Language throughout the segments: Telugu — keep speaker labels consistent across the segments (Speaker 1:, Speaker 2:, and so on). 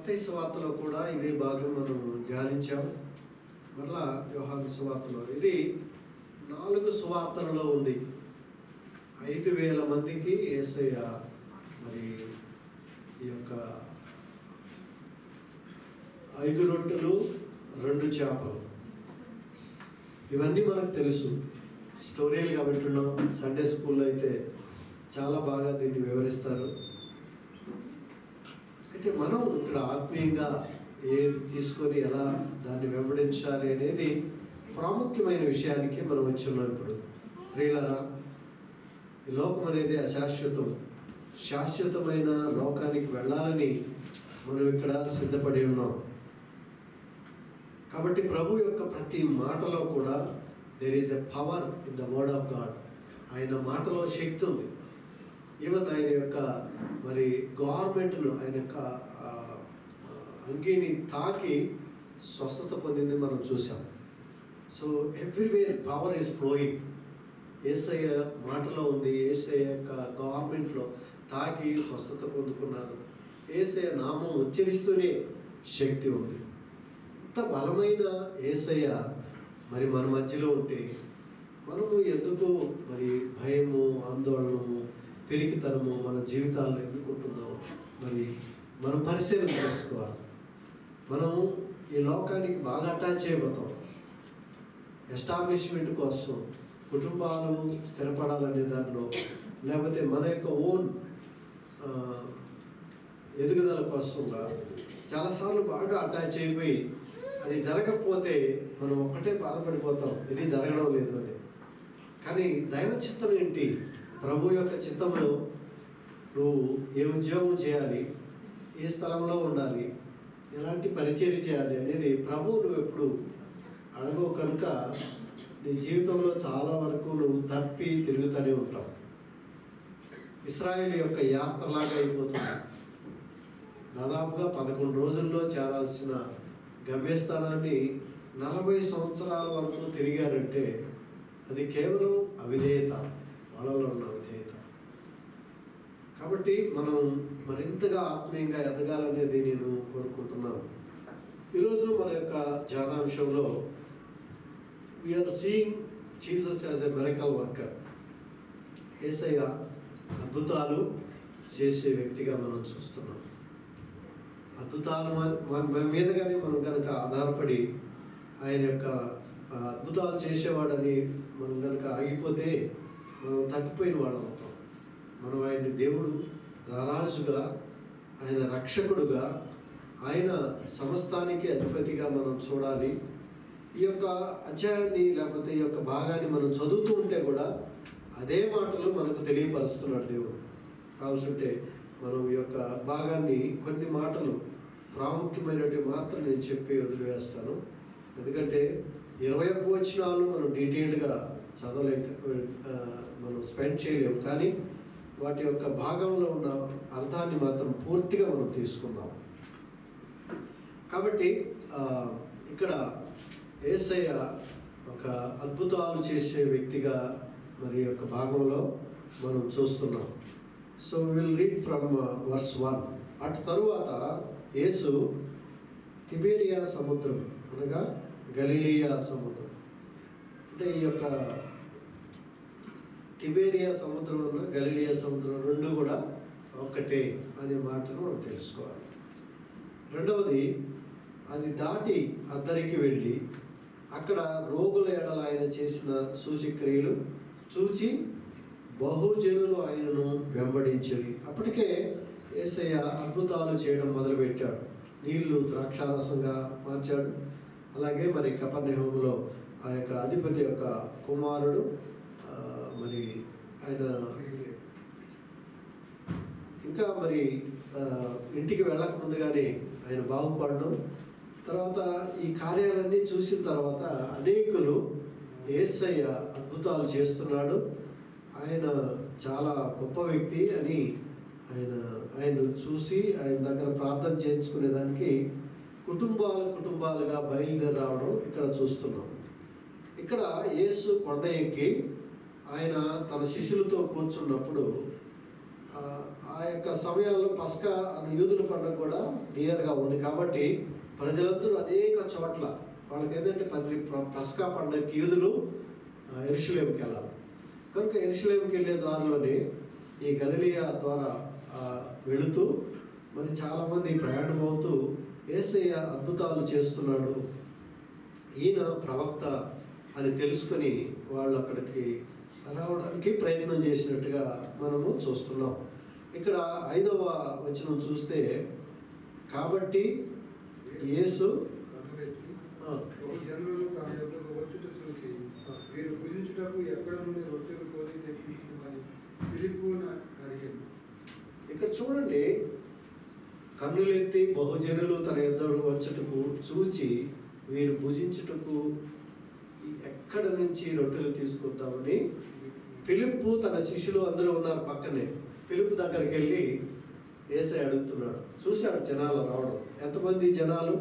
Speaker 1: మత్తయి సువార్తలో కూడా ఇదే భాగం మనం ధ్యానించాం మరలా యోహాను సువార్తలో ఇది నాలుగు సువార్తలలో ఉంది ఐదు వేల మందికి ఏసయ్య మరి ఈ యొక్క ఐదు రొట్టెలు రెండు చేపలు ఇవన్నీ మనకు తెలుసు స్టోరీలుగా వింటున్నాం సండే స్కూల్లో అయితే చాలా బాగా దీన్ని వివరిస్తారు అయితే మనం ఇక్కడ ఆత్మీయంగా ఏది తీసుకొని ఎలా దాన్ని వెంబడించాలి అనేది ప్రాముఖ్యమైన విషయానికి మనం వచ్చి ఉన్నాం ఇప్పుడు ప్రియులరా ఈ లోకం అనేది అశాశ్వతం శాశ్వతమైన లోకానికి వెళ్ళాలని మనం ఇక్కడ సిద్ధపడి ఉన్నాం కాబట్టి ప్రభు యొక్క ప్రతి మాటలో కూడా there is a power in the word of God ఆయన మాటలో శక్తి ఉంది ఈవెన్ ఆయన యొక్క మరి గవర్నమెంట్ను ఆయన యొక్క ఆ, ఆ, అంగీని తాకి స్వస్థత పొందింది మనం చూసాం so everywhere power is flowing Yesayya మాటలో ఉంది ఏసయ్య యొక్క గవర్నమెంట్లో తాకి స్వస్థత పొందుకున్నారు ఏసయ్య నామం ఉచ్చరిస్తూనే శక్తి ఉంది ఇంత బలమైన ఏసయ్య మరి మన మధ్యలో ఉంటే మనము ఎందుకు మరి భయము ఆందోళనము పెరిగితనము మన జీవితాల్లో ఎందుకు ఉంటుందో మరి మనం పరిశీలన చేసుకోవాలి మనము ఈ లోకానికి బాగా అటాచ్ అయిపోతాం ఎస్టాబ్లిష్మెంట్ కోసం కుటుంబాలు స్థిరపడాలనే దానిలో లేకపోతే మన యొక్క ఓన్ ఎదుగుదల కోసంగా చాలాసార్లు బాగా అటాచ్ అయిపోయి అది జరగకపోతే మనం ఒక్కటే బాధపడిపోతాం ఇది జరగడం లేదు అని కానీ దైవ చిత్తం ఏంటి ప్రభు యొక్క చిత్తంలో నువ్వు ఏ ఉద్యోగం చేయాలి ఏ స్థలంలో ఉండాలి ఎలాంటి పరిచర్య చేయాలి అనేది ప్రభు నువ్వు ఎప్పుడు అడగవు కనుక నీ జీవితంలో చాలా వరకు నువ్వు తప్పి తిరుగుతూనే ఉంటావు ఇస్రాయేల్ యొక్క యాత్రలాగా అయిపోతుంది దాదాపుగా పదకొండు రోజుల్లో చేరాల్సిన గమ్యస్థానాన్ని నలభై సంవత్సరాల వరకు తిరిగారంటే అది కేవలం అవిధేయత వాళ్ళలో ఉన్న అవిధేయత కాబట్టి మనం మరింతగా ఆత్మీయంగా ఎదగాలనేది నేను కోరుకుంటున్నాను ఈరోజు మన యొక్క ధ్యానాంశంలో we are seeing Jesus as a miracle worker Yesayya అద్భుతాలు చేసే వ్యక్తిగా మనం చూస్తున్నాం అద్భుతాలు మన- మన మన మీదగానే మనం కనుక ఆధారపడి ఆయన యొక్క ఆ, అద్భుతాలు చేసేవాడని మనం కనుక ఆగిపోతే మనం తప్పిపోయిన వాళ్ళం అవుతాం మనం ఆయన దేవుడు రారాజుగా ఆయన రక్షకుడుగా ఆయన సమస్తానికి అధిపతిగా మనం చూడాలి ఈ యొక్క అధ్యాయాన్ని లేకపోతే ఈ యొక్క భాగాన్ని మనం చదువుతూ ఉంటే కూడా అదే మాటలు మనకు తెలియపరుస్తున్నాడు దేవుడు కావాల్సి ఉంటే మనం ఈ యొక్క భాగాన్ని కొన్ని మాటలు ప్రాముఖ్యమైనవి మాత్రం నేను చెప్పి వదిలివేస్తాను ఎందుకంటే ఇరవై ఒక్క వచనాలు మనం డీటెయిల్డ్గా చదవలేక ఆ, మనం స్పెండ్ చేయలేము కానీ వాటి యొక్క భాగంలో ఉన్న అర్థాన్ని మాత్రం పూర్తిగా మనం తీసుకుందాం కాబట్టి ఆ, ఇక్కడ ఏసయ్య ఒక అద్భుతాలు చేసే వ్యక్తిగా మరి యొక్క భాగంలో మనం చూస్తున్నాం so will read from verse one అటు తరువాత యేసు తిబేరియా సముద్రం అనగా గలిలియా సముద్రం అంటే ఈ యొక్క తిబేరియా సముద్రం అన్న గలిలియా సముద్రం రెండు కూడా ఒక్కటే అనే మాటను మనం తెలుసుకోవాలి రెండవది అది దాటి అద్దరికి వెళ్ళి అక్కడ రోగుల ఎడల ఆయన చేసిన సూచక్రియలు చూచి బహుజనులు ఆయనను వెంబడించిరి అప్పటికే ఏసయ్య అద్భుతాలు చేయడం మొదలుపెట్టాడు నీళ్లు ద్రాక్షారసంగా మార్చాడు అలాగే మరి కపర్నిహంలో ఆ యొక్క అధిపతి యొక్క కుమారుడు ఆ, మరి ఆయన ఇంకా మరి ఆ, ఇంటికి వెళ్ళక ముందుగానే ఆయన బాగుపడడం తర్వాత ఈ కార్యాలన్నీ చూసిన తర్వాత అనేకులు ఏసయ్య అద్భుతాలు చేస్తున్నాడు ఆయన చాలా గొప్ప వ్యక్తి అని ఆయన ఆయన చూసి ఆయన దగ్గర ప్రార్థన చేయించుకునేదానికి కుటుంబాలు కుటుంబాలుగా బయలుదేరి రావడం ఇక్కడ చూస్తున్నాం ఇక్కడ యేసు కొండ ఎక్కి ఆయన తన శిష్యులతో కూర్చున్నప్పుడు ఆ, ఆ యొక్క సమయంలో పస్కా అనే యూదుల పండుగ కూడా నియర్గా ఉంది కాబట్టి ప్రజలందరూ అనేక చోట్ల వాళ్ళకి ఏంటంటే పది ప్ర- పస్కా పండుగకి యూదులు ఆ, ఎరుషలేంకి వెళ్ళాలి కనుక ఎరుషలేంకి వెళ్ళే దారిలోనే ఈ గలిలియా ద్వారా ఆ, వెళుతూ మరి చాలామంది ప్రయాణం అవుతూ ఏసయ్య అద్భుతాలు చేస్తున్నాడు ఈయన ప్రవక్త అని తెలుసుకొని వాళ్ళు అక్కడికి రావడానికి ప్రయత్నం చేసినట్టుగా మనము చూస్తున్నాం ఇక్కడ ఐదవ వచనం చూస్తే కాబట్టి యేసు
Speaker 2: కన్నులెత్తి
Speaker 1: ఆ,
Speaker 2: బహు జనులు తన యొద్దకు వచ్చుట చూసి వీరు భుజించుటకు ఎక్కడ నుండి రొట్టెలు కొని తెప్పించుమని ఫిలిప్పు అడిగాను
Speaker 1: ఇక్కడ చూడండి కన్నులెత్తి బహుజనులు తన ఇద్దరు వచ్చుటకు చూచి వీరు భుజించుటకు ఎక్కడ నుంచి రొట్టెలు తీసుకొద్దామని ఫిలిప్పు తన శిష్యులు అందరూ ఉన్నారు పక్కనే ఫిలిప్ దగ్గరికి వెళ్ళి ఏసై అడుగుతున్నాడు చూశాడు జనాలు రావడం ఎంతమంది జనాలు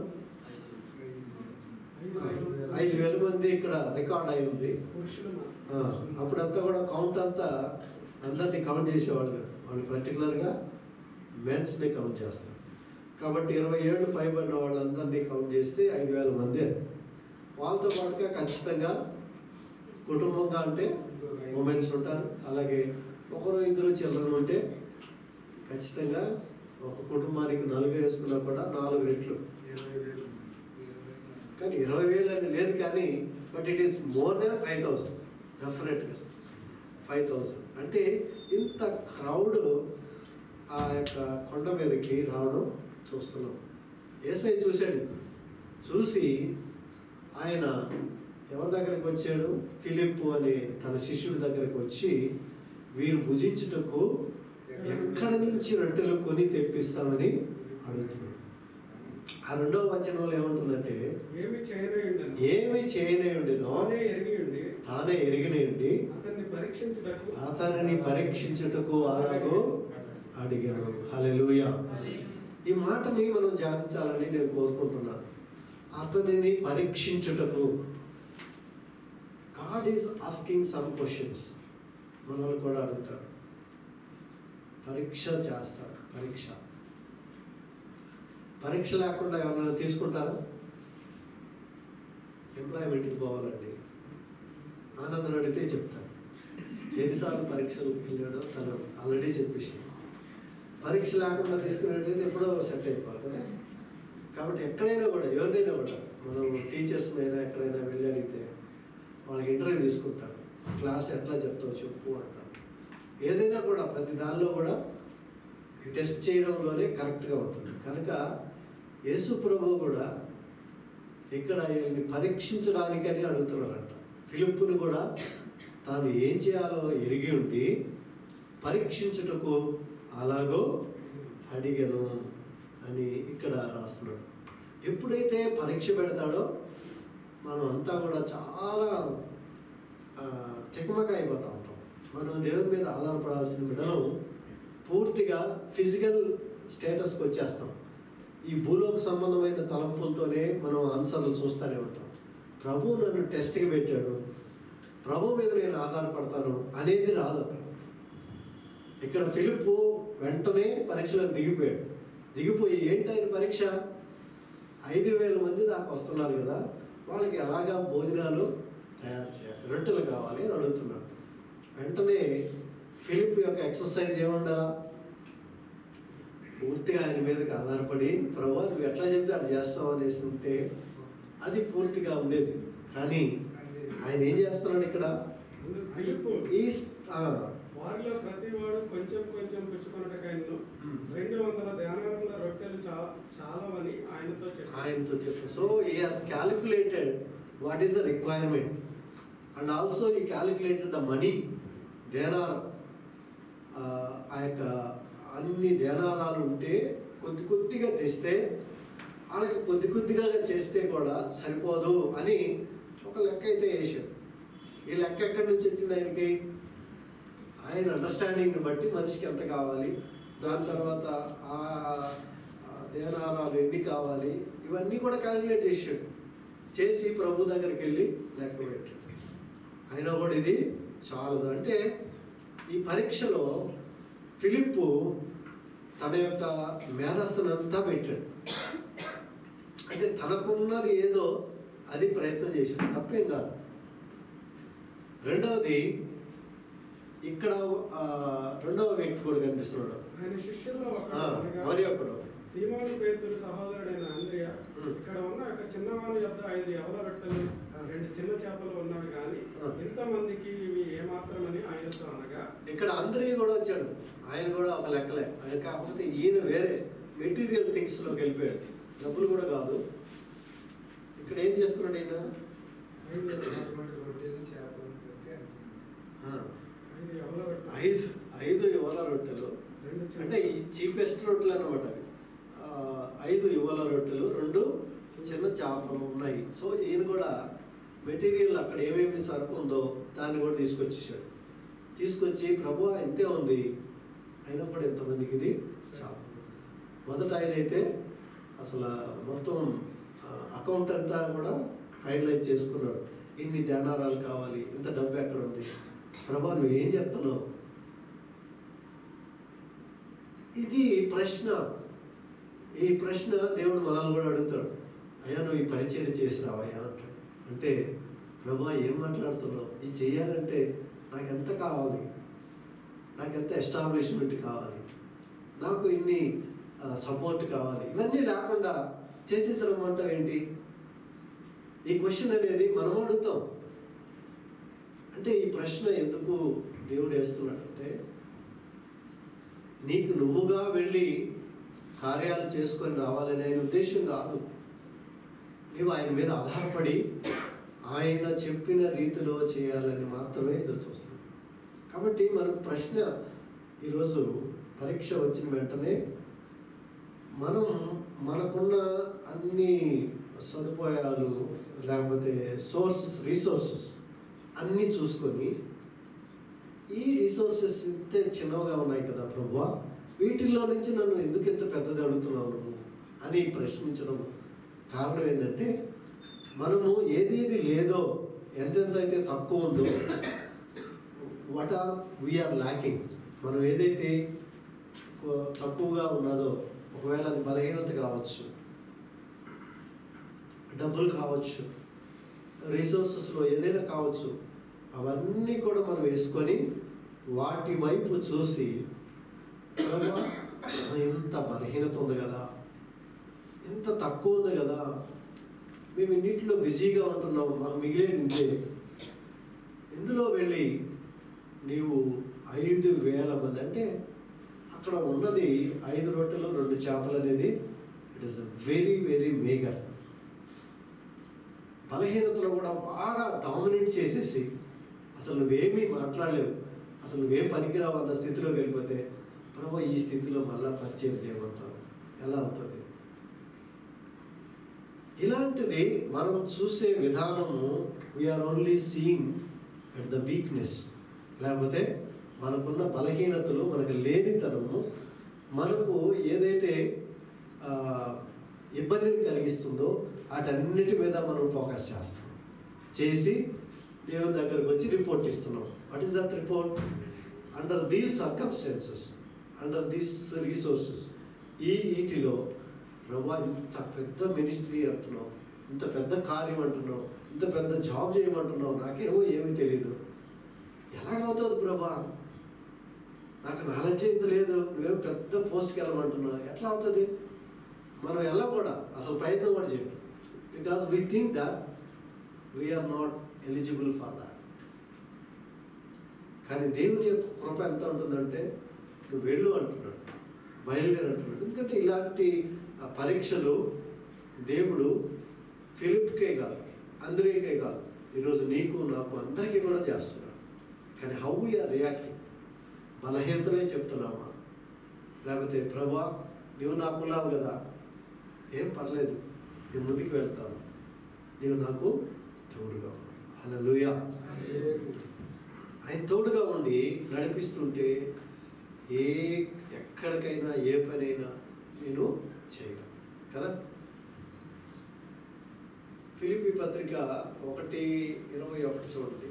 Speaker 1: ఐదు వేల మంది ఇక్కడ రికార్డ్ అయి ఉంది ఆ, అప్పుడంతా కూడా కౌంట్ అంతా అందరినీ కౌంట్ చేసేవాళ్ళు కాదు వాళ్ళు పర్టికులర్గా మెన్స్ని కౌంట్ చేస్తారు కాబట్టి ఇరవై ఏళ్ళు పైబడిన వాళ్ళందరినీ కౌంట్ చేస్తే ఐదు వేల మంది అని. వాళ్ళతో పాటుగా ఖచ్చితంగా కుటుంబంగా అంటే ఉమెన్స్ ఉంటారు అలాగే ఒకరు ఇద్దరు చిల్డ్రన్ ఉంటే ఖచ్చితంగా ఒక కుటుంబానికి నలుగురు వేసుకున్నా కూడా నాలుగు రెట్లు
Speaker 2: ఇరవై వేలు
Speaker 1: కానీ ఇరవై వేలు అని లేదు కానీ but it is more than five thousand డెఫినెట్గా ఫైవ్ థౌసండ్ అంటే ఇంత క్రౌడ్ ఆ యొక్క కొండ మీదకి రావడం చూస్తున్నాం ఏసై చూశాడు చూసి ఆయన ఎవరి దగ్గరికి వచ్చాడు ఫిలిప్పు అనే తన శిష్యుడి దగ్గరికి వచ్చి వీరు భుజించుటకు ఎక్కడ నుంచి రొట్టెలు కొని తెప్పిస్తామని అడుగుతున్నాడు ఆ రెండవ వచనంలో ఏముంటుందంటే
Speaker 3: ఏమి చేయనయుండెను.
Speaker 1: ఏమి చేయనేయుండినో
Speaker 3: తానే ఎరిగియుండి
Speaker 1: తానే ఎరిగినేయండి
Speaker 3: అతన్ని పరీక్షించుటకు
Speaker 1: అతనిని పరీక్షించుటకు అలాగో అడిగాను హల్లెలూయా ఈ మాటని మనం ధ్యానించాలని నేను కోరుకుంటున్నాను అతనిని పరీక్షించుటకు God is asking some questions మనల్ని కూడా అడుగుతాడు పరీక్ష చేస్తాడు పరీక్ష పరీక్ష లేకుండా ఎవరైనా తీసుకుంటారా ఎంప్లాయ్మెంట్కి పోవాలండి ఆనందం అడిగితే చెప్తాను ఎన్నిసార్లు పరీక్షలు వెళ్ళాడో తను ఆల్రెడీ చెప్పేసి పరీక్ష లేకుండా తీసుకున్నట్టయితే ఎప్పుడో సెట్ అయిపోవాలి కదా కాబట్టి ఎక్కడైనా కూడా ఎవరినైనా కూడా మనం టీచర్స్ని అయినా ఎక్కడైనా వెళ్ళి అడిగితే వాళ్ళకి ఇంటర్వ్యూ తీసుకుంటారు క్లాస్ ఎట్లా చెప్తావు చెప్పు అంటారు ఏదైనా కూడా ప్రతి దానిలో కూడా టెస్ట్ చేయడంలోనే కరెక్ట్గా ఉంటుంది కనుక యేసు ప్రభు కూడా ఇక్కడ వీళ్ళని పరీక్షించడానికని అడుగుతున్నారంట ఫిలిప్పుని కూడా తాను ఏం చేయాలో ఎరిగి ఉండి పరీక్షించుటకు అలాగో అడిగను అని ఇక్కడ రాస్తున్నాడు ఎప్పుడైతే పరీక్ష పెడతాడో మనం అంతా కూడా చాలా ఆ, తికమక అయిపోతూ ఉంటాం మనం దేవుని మీద ఆధారపడాల్సిన బిడ్డలు పూర్తిగా ఫిజికల్ స్టేటస్కి వచ్చేస్తాం ఈ భూలోక సంబంధమైన తలంపులతోనే మనం ఆన్సర్లు చూస్తూనే ఉంటాం ప్రభు నన్ను టెస్ట్కి పెట్టాడు ప్రభు మీద నేను ఆధారపడతాను అనేది రాదు అక్కడ ఇక్కడ ఫిలిప్ వెంటనే పరీక్షలో దిగిపోయాడు దిగిపోయి ఏంటి ఆయన పరీక్ష ఐదు వేల మంది దాకా వస్తున్నారు కదా వాళ్ళకి ఎలాగా భోజనాలు తయారు చేయాలి రొట్టెలు కావాలి అని అడుగుతున్నాడు వెంటనే ఫిలిప్ యొక్క ఎక్సర్సైజ్ ఏముండాలా పూర్తిగా ఆయన మీదకి ఆధారపడి ప్రభు నువ్వు ఎట్లా చెప్తే అట్లా చేస్తావు అనేసి ఉంటే అది పూర్తిగా ఉండేది కానీ ఆయన ఏం చేస్తున్నాడు ఇక్కడ
Speaker 3: అందుకు ఫిలిప్పు
Speaker 1: ఈ ఆ,
Speaker 3: వారిలో ప్రతి వాడు కొంచెం కొంచెం పుచ్చుకొనటకైనను రెండు వందల ధ్యానముల రొట్టెలు చా చాలవని ఆయనతో చెప్పారు
Speaker 1: ఆయనతో చెప్పు so he has calculated what is the requirement and also he calculated the money దేనార్ ఆ యొక్క అన్ని దేనారాలు ఉంటే కొద్ది కొద్దిగా తెస్తే వాళ్ళకి కొద్ది కొద్దిగా చేస్తే కూడా సరిపోదు అని ఒక లెక్క అయితే వేసాడు ఈ లెక్క ఎక్కడి నుంచి వచ్చింది ఆయనకి ఆయన అండర్స్టాండింగ్ని బట్టి మనిషికి ఎంత కావాలి దాని తర్వాత ఆ ఆ దేనారాలు ఎన్ని కావాలి ఇవన్నీ కూడా క్యాలిక్యులేట్ చేసాడు చేసి ప్రభు దగ్గరికి వెళ్ళి లెక్క పెట్టాడు అయినా కూడా ఇది చాలదు అంటే ఈ పరీక్షలో ఫిలిప్పు తన యొక్క మేధస్సునంతా పెట్టాడు అంటే తనకున్నది ఏదో అది ప్రయత్నం చేశాడు తప్పేం కాదు రెండవది ఇక్కడ ఆ, రెండవ వ్యక్తి కూడా కనిపిస్తున్నాడు
Speaker 3: ఆయన శిష్యుల్లో
Speaker 1: ఆ,
Speaker 3: ఒకడు అనగా
Speaker 1: మరి ఒకడు
Speaker 3: సీమోను పేతురు సహోదరుడైన అంద్రియ
Speaker 1: ఉమ్.
Speaker 3: ఇక్కడ ఉన్న ఒక చిన్నవాని యొద్ద ఐదు ఎవల రొట్టెలు రెండు చిన్న చేపలు ఉన్నవి కానీ
Speaker 1: ఆ.
Speaker 3: ఇంతమందికి ఇవి ఏమాత్రమని ఆయనతో అనగా
Speaker 1: ఇక్కడ అందరికీ కూడా వచ్చాడు ఆయన కూడా ఒక లెక్కలే ఆయన కాకపోతే ఈయన వేరే మెటీరియల్ థింగ్స్లోకి వెళ్ళిపోయాడు డబ్బులు కూడా కాదు ఇక్కడ ఏం చేస్తున్నాడు ఈయన
Speaker 2: ఐదు అటువంటి రొట్టెలు చేపలు పెట్టి ఆయన
Speaker 1: ఆ,
Speaker 3: ఐదు ఎవల రొట్టెలు
Speaker 1: ఐదు ఐదు యువల రొట్టెలు
Speaker 3: రెండు చిన్న
Speaker 1: అంటే ఈ చీపెస్ట్ రొట్టెలు అనమాట అవి ఆ, ఐదు యువల రొట్టెలు రెండు చిన్న చేపలు ఉన్నాయి సో ఈయన కూడా మెటీరియల్ అక్కడ ఏమేమి సరుకు ఉందో దాన్ని కూడా తీసుకొచ్చేసాడు తీసుకొచ్చి ప్రభు ఇంతే ఉంది అయినా కూడా ఎంతమందికి ఇది చాలు మొదట ఆయన అయితే అసలు మొత్తం అకౌంట్ అంతా కూడా ఫైనలైజ్ చేసుకున్నాడు ఇన్ని ధ్యానారాలు కావాలి ఇంత డబ్బు ఎక్కడ ఉంది ప్రభా నువ్వు ఏం చెప్తున్నావు ఇది ప్రశ్న ఈ ప్రశ్న దేవుడు మనల్ని కూడా అడుగుతాడు అయ్యా నువ్వు ఈ పరిచయం చేసినావయ్యా అంటాడు అంటే ప్రభా ఏం మాట్లాడుతున్నావు ఇది చేయాలంటే నాకు ఎంత కావాలి నాకు ఎంత ఎస్టాబ్లిష్మెంట్ కావాలి నాకు ఇన్ని సపోర్ట్ కావాలి ఇవన్నీ లేకుండా చేసేసరమ్మంటావు ఏంటి ఈ క్వశ్చన్ అనేది మనం అడుగుతాం అంటే ఈ ప్రశ్న ఎందుకు దేవుడు వేస్తున్నాడంటే నీకు నువ్వుగా వెళ్ళి కార్యాలు చేసుకొని రావాలనే ఆయన ఉద్దేశం కాదు నీవు ఆయన మీద ఆధారపడి ఆయన చెప్పిన రీతిలో చేయాలని మాత్రమే ఎదురు చూస్తున్నాం కాబట్టి మనకు ప్రశ్న ఈరోజు పరీక్ష వచ్చిన వెంటనే మనం మనకున్న అన్ని సదుపాయాలు లేకపోతే సోర్సెస్ రిసోర్సెస్ అన్నీ చూసుకొని ఈ రిసోర్సెస్ ఇంత చిన్నవిగా ఉన్నాయి కదా ప్రభు వీటిల్లో నుంచి నన్ను ఎందుకు ఇంత పెద్దది అడుగుతున్నావు నువ్వు అని ప్రశ్నించడం కారణం ఏంటంటే మనము ఏదేది లేదో ఎంతెంత అయితే తక్కువ ఉందో వాట్ ఆర్ వీఆర్ ల్యాకింగ్ మనం ఏదైతే కొ- తక్కువగా ఉన్నదో ఒకవేళ అది బలహీనత కావచ్చు డబ్బులు కావచ్చు రిసోర్సెస్లో ఏదైనా కావచ్చు అవన్నీ కూడా మనం వేసుకొని వాటి వైపు చూసి "ప్రభా, ఇంత బలహీనత ఉంది కదా ఇంత తక్కువ ఉంది కదా మేము ఇన్నింటిలో బిజీగా ఉంటున్నాం మాకు మిగిలేది ఇంతే ఇందులో వెళ్ళి నీవు ఐదు వేల మంది అంటే అక్కడ ఉన్నది ఐదు రొట్టెలు రెండు చేపలు అనేది it is very very meagre బలహీనతలో కూడా బాగా డామినేట్ చేసేసి అసలు నువ్వేమీ మాట్లాడలేవు అసలు నువ్వేం పనికిరావు అన్న స్థితిలోకి వెళ్ళిపోతే ప్రభు ఈ స్థితిలో మళ్ళా పరిచయం చేయమంటావు ఎలా అవుతుంది ఇలాంటిది మనం చూసే విధానము we are only seeing at the weakness లేకపోతే మనకున్న బలహీనతలు మనకు లేనితనము మనకు ఏదైతే ఆ, ఇబ్బందిని కలిగిస్తుందో వాటన్నిటి మీద మనం ఫోకస్ చేస్తాం చేసి దేవుని దగ్గరకు వచ్చి రిపోర్ట్ ఇస్తున్నాం what is that report under these circumstances under these resources ఈ వీటిలో ప్రభా ఇంత పెద్ద మినిస్ట్రీ అంటున్నావు ఇంత పెద్ద కార్యం అంటున్నావు ఇంత పెద్ద జాబ్ చేయమంటున్నావు నాకేమో ఏమీ తెలియదు ఎలాగవుతుంది ప్రభా నాకు నాలెడ్జ్ ఇంత లేదు నువ్వేమో పెద్ద పోస్ట్కి వెళ్ళమంటున్నావు ఎట్లా అవుతుంది మనం వెళ్ళం కూడా అసలు ప్రయత్నం కూడా చేయం because we think that we are not eligible for that కానీ దేవుని యొక్క కృప ఎంత ఉంటుందంటే నువ్వు వెళ్ళు అంటున్నాడు బయలుదేరి అంటున్నాడు ఎందుకంటే ఇలాంటి ఆ, పరీక్షలు దేవుడు ఫిలిప్కే కాదు అందరికే కాదు ఈరోజు నీకు నాకు అందరికీ కూడా చేస్తున్నాడు కానీ హౌ వీఆర్ రియాక్టింగ్ బలహీనతలే చెప్తున్నామా లేకపోతే ప్రభా నీవు నాకున్నావు కదా ఏం పర్లేదు నేను ముందుకు వెళ్తాను నీవు నాకు తోడుగా ఉన్నావు హల్లెలూయా ఆయన తోడుగా ఉండి నడిపిస్తుంటే ఏ ఎక్కడికైనా ఏ పనైనా నేను చేయగలను కదా ఫిలిపి పత్రిక ఒకటి ఇరవై ఒకటి చూడండి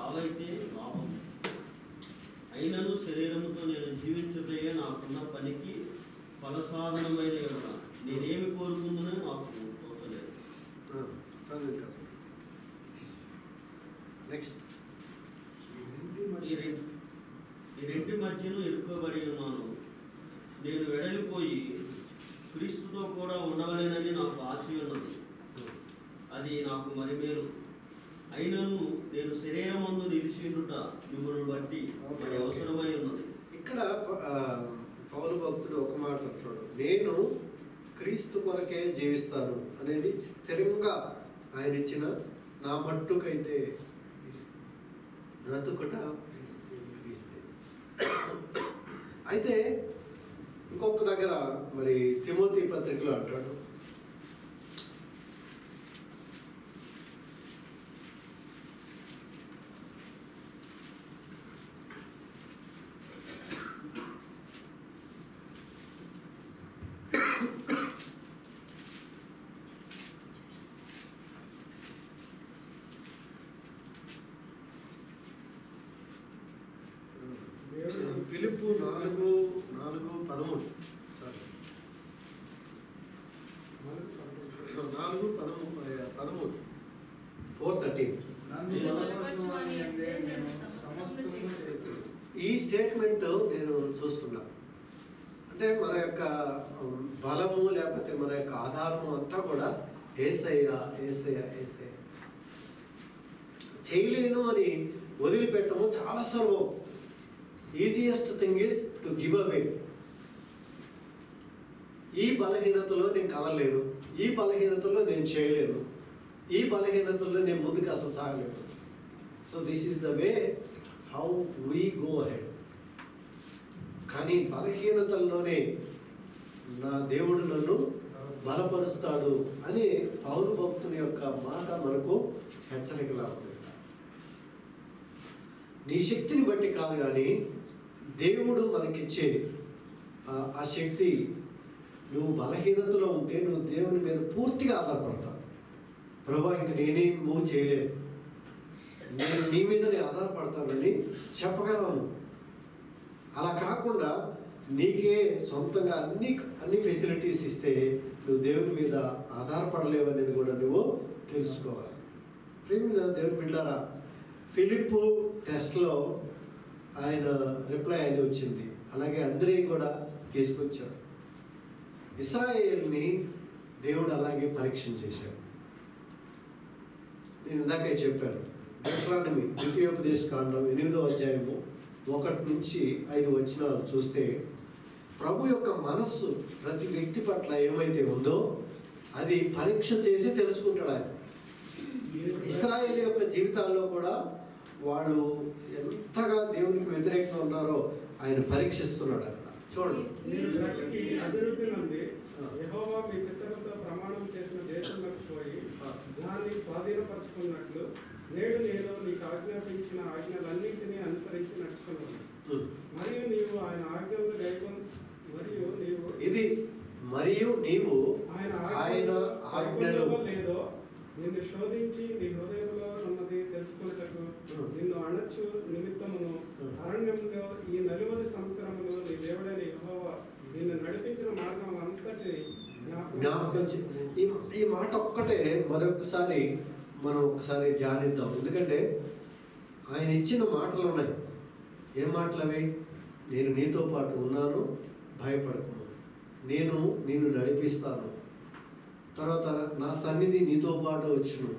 Speaker 4: చావైతే లాభం అయినను శరీరముతో నేను జీవించుటే నాకున్న పనికి ఫలసాధనమైన ఎడల నేనేమి కోరుకుందునో నాకు తోచలేదు
Speaker 1: ఆ, చదువు ఇంకా చదువు. నెక్స్ట్
Speaker 4: ఈ రెం- ఈ రెంటి మధ్యను ఇరుక్కోబడి ఉన్నాను నేను వెడలిపోయి క్రీస్తుతో కూడా ఉండవలేనని నాకు ఆశ ఉన్నది అది నాకు మరి మేలు అయినను నేను శరీరమందు నిలిచి ఉండుట మిమ్మల్ని బట్టి మరి అవసరమై ఉన్నది
Speaker 1: ఇక్కడ ఆ, పౌలు భక్తుడు ఒక మాట అంటున్నాడు నేను క్రీస్తు కొరకే జీవిస్తాను అనేది స్థిరంగా ఆయన ఇచ్చిన నా మట్టుకైతే బ్రతుకుట క్రీస్తే. అయితే ఇంకొక దగ్గర మరి తిమోతి పత్రికలో అంటాడు పిలుపు నాలుగు నాలుగు పదమూడు సారీ. నాలుగు పదమూడు పదమూడు ఫోర్ థర్టీన్
Speaker 2: నన్ను బలపరచువాని యందే నేను సమస్తమును చేయగలను.
Speaker 1: ఈ స్టేట్మెంట్ నేను చూస్తున్నా అంటే మన యొక్క ఉమ్, బలము లేకపోతే మన యొక్క ఆధారము అంతా కూడా ఏసయ్య ఏసయ్య ఏసయ్య చేయలేను అని వదిలిపెట్టము చాలా సులభం easiest thing is to give away ఈ బలహీనతలో నేను కలలేను ఈ బలహీనతలో నేను చేయలేను ఈ బలహీనతలో నేను ముందుకు అసలు సాగలేను so this is the way how we go ahead కానీ బలహీనతల్లోనే నా దేవుడు నన్ను బలపరుస్తాడు అని పౌరు భక్తుని యొక్క మాట మనకు హెచ్చరికలా ఉంది నీ శక్తిని బట్టి కాదు కానీ దేవుడు మనకిచ్చే ఆ- ఆ శక్తి నువ్వు బలహీనతలో ఉంటే నువ్వు దేవుని మీద పూర్తిగా ఆధారపడతావు ప్రభా ఇంక నేనేం మూవ్ చేయలేను నేను నీ మీదనే ఆధారపడతానని చెప్పగలను అలా కాకుండా నీకే సొంతంగా అన్ని అన్ని ఫెసిలిటీస్ ఇస్తే నువ్వు దేవుని మీద ఆధారపడలేవు అనేది కూడా నువ్వు తెలుసుకోవాలి ప్రేమిన దేవుని బిడ్డారా ఫిలిప్ టెస్ట్లో ఆయన రిప్లై అని వచ్చింది అలాగే అందరి కూడా తీసుకొచ్చాడు ఇస్రాయేల్ని దేవుడు అలాగే పరీక్షణ చేశాడు నేను ఇందాకే చెప్పాను డెక్లానమీ ద్వితీయోపదేశ కాండం ఎనిమిదో అధ్యాయము ఒకటి నుంచి ఐదు వచనాలు చూస్తే ప్రభు యొక్క మనస్సు ప్రతి వ్యక్తి పట్ల ఏమైతే ఉందో అది పరీక్ష చేసి తెలుసుకుంటాడు ఆయన ఇస్రాయేల్ యొక్క జీవితాల్లో కూడా వాళ్ళు ఎంతగా దేవునికి వ్యతిరేకంగా ఉన్నారో ఆయన పరీక్షిస్తున్నాడు అక్కడ చూడండి
Speaker 3: మీరు బ్రతికి అభివృద్ధి నుండి యెహోవా మీ పితరులతో ప్రమాణం చేసిన దేశంలోకి పోయి దాన్ని స్వాధీనపరచుకున్నట్లు నేడు నేను నీకు ఆజ్ఞాపించిన ఆజ్ఞలన్నింటినీ అనుసరించి నడుచుకున్నాను
Speaker 1: ఉం.
Speaker 3: మరియు నీవు ఆయన ఆజ్ఞలను గైకొన్ మరియు నీవు
Speaker 1: ఇది మరియు నీవు
Speaker 3: ఆయన
Speaker 1: ఆయన ఆజ్ఞలు
Speaker 3: గైకొన్నావో లేదో నిన్ను శోధించి నీ హృదయంలో ఉన్నది తెలుసుకున్నటకు
Speaker 1: Hmm.
Speaker 3: నిన్ను అణచు నిమిత్తమును
Speaker 1: Hmm.
Speaker 3: అరణ్యంలో ఈ నలువది సంవత్సరములు నీ దేవుడైన యెహోవా నిన్ను నడిపించిన మార్గం అంతటిని
Speaker 1: జ్ఞాపకం చే- ఈ ఈ మాట ఒక్కటే మరొకసారి మనం ఒకసారి ధ్యానిద్దాం ఎందుకంటే ఆయన ఇచ్చిన మాటలు ఉన్నాయి ఏం మాటలు అవి నేను నీతో పాటు ఉన్నాను భయపడకు నేను నిన్ను నడిపిస్తాను తర్వాత నా సన్నిధి నీతో పాటు వచ్చును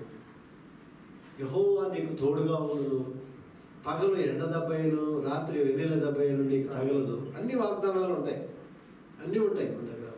Speaker 1: యహోవా నీకు తోడుగా ఉండును పగలు ఎండ దెబ్బయను రాత్రి వెన్నెల దెబ్బయను నీకు తగలదు అన్ని వాగ్దానాలు ఉంటాయి అన్నీ ఉంటాయి మన దగ్గర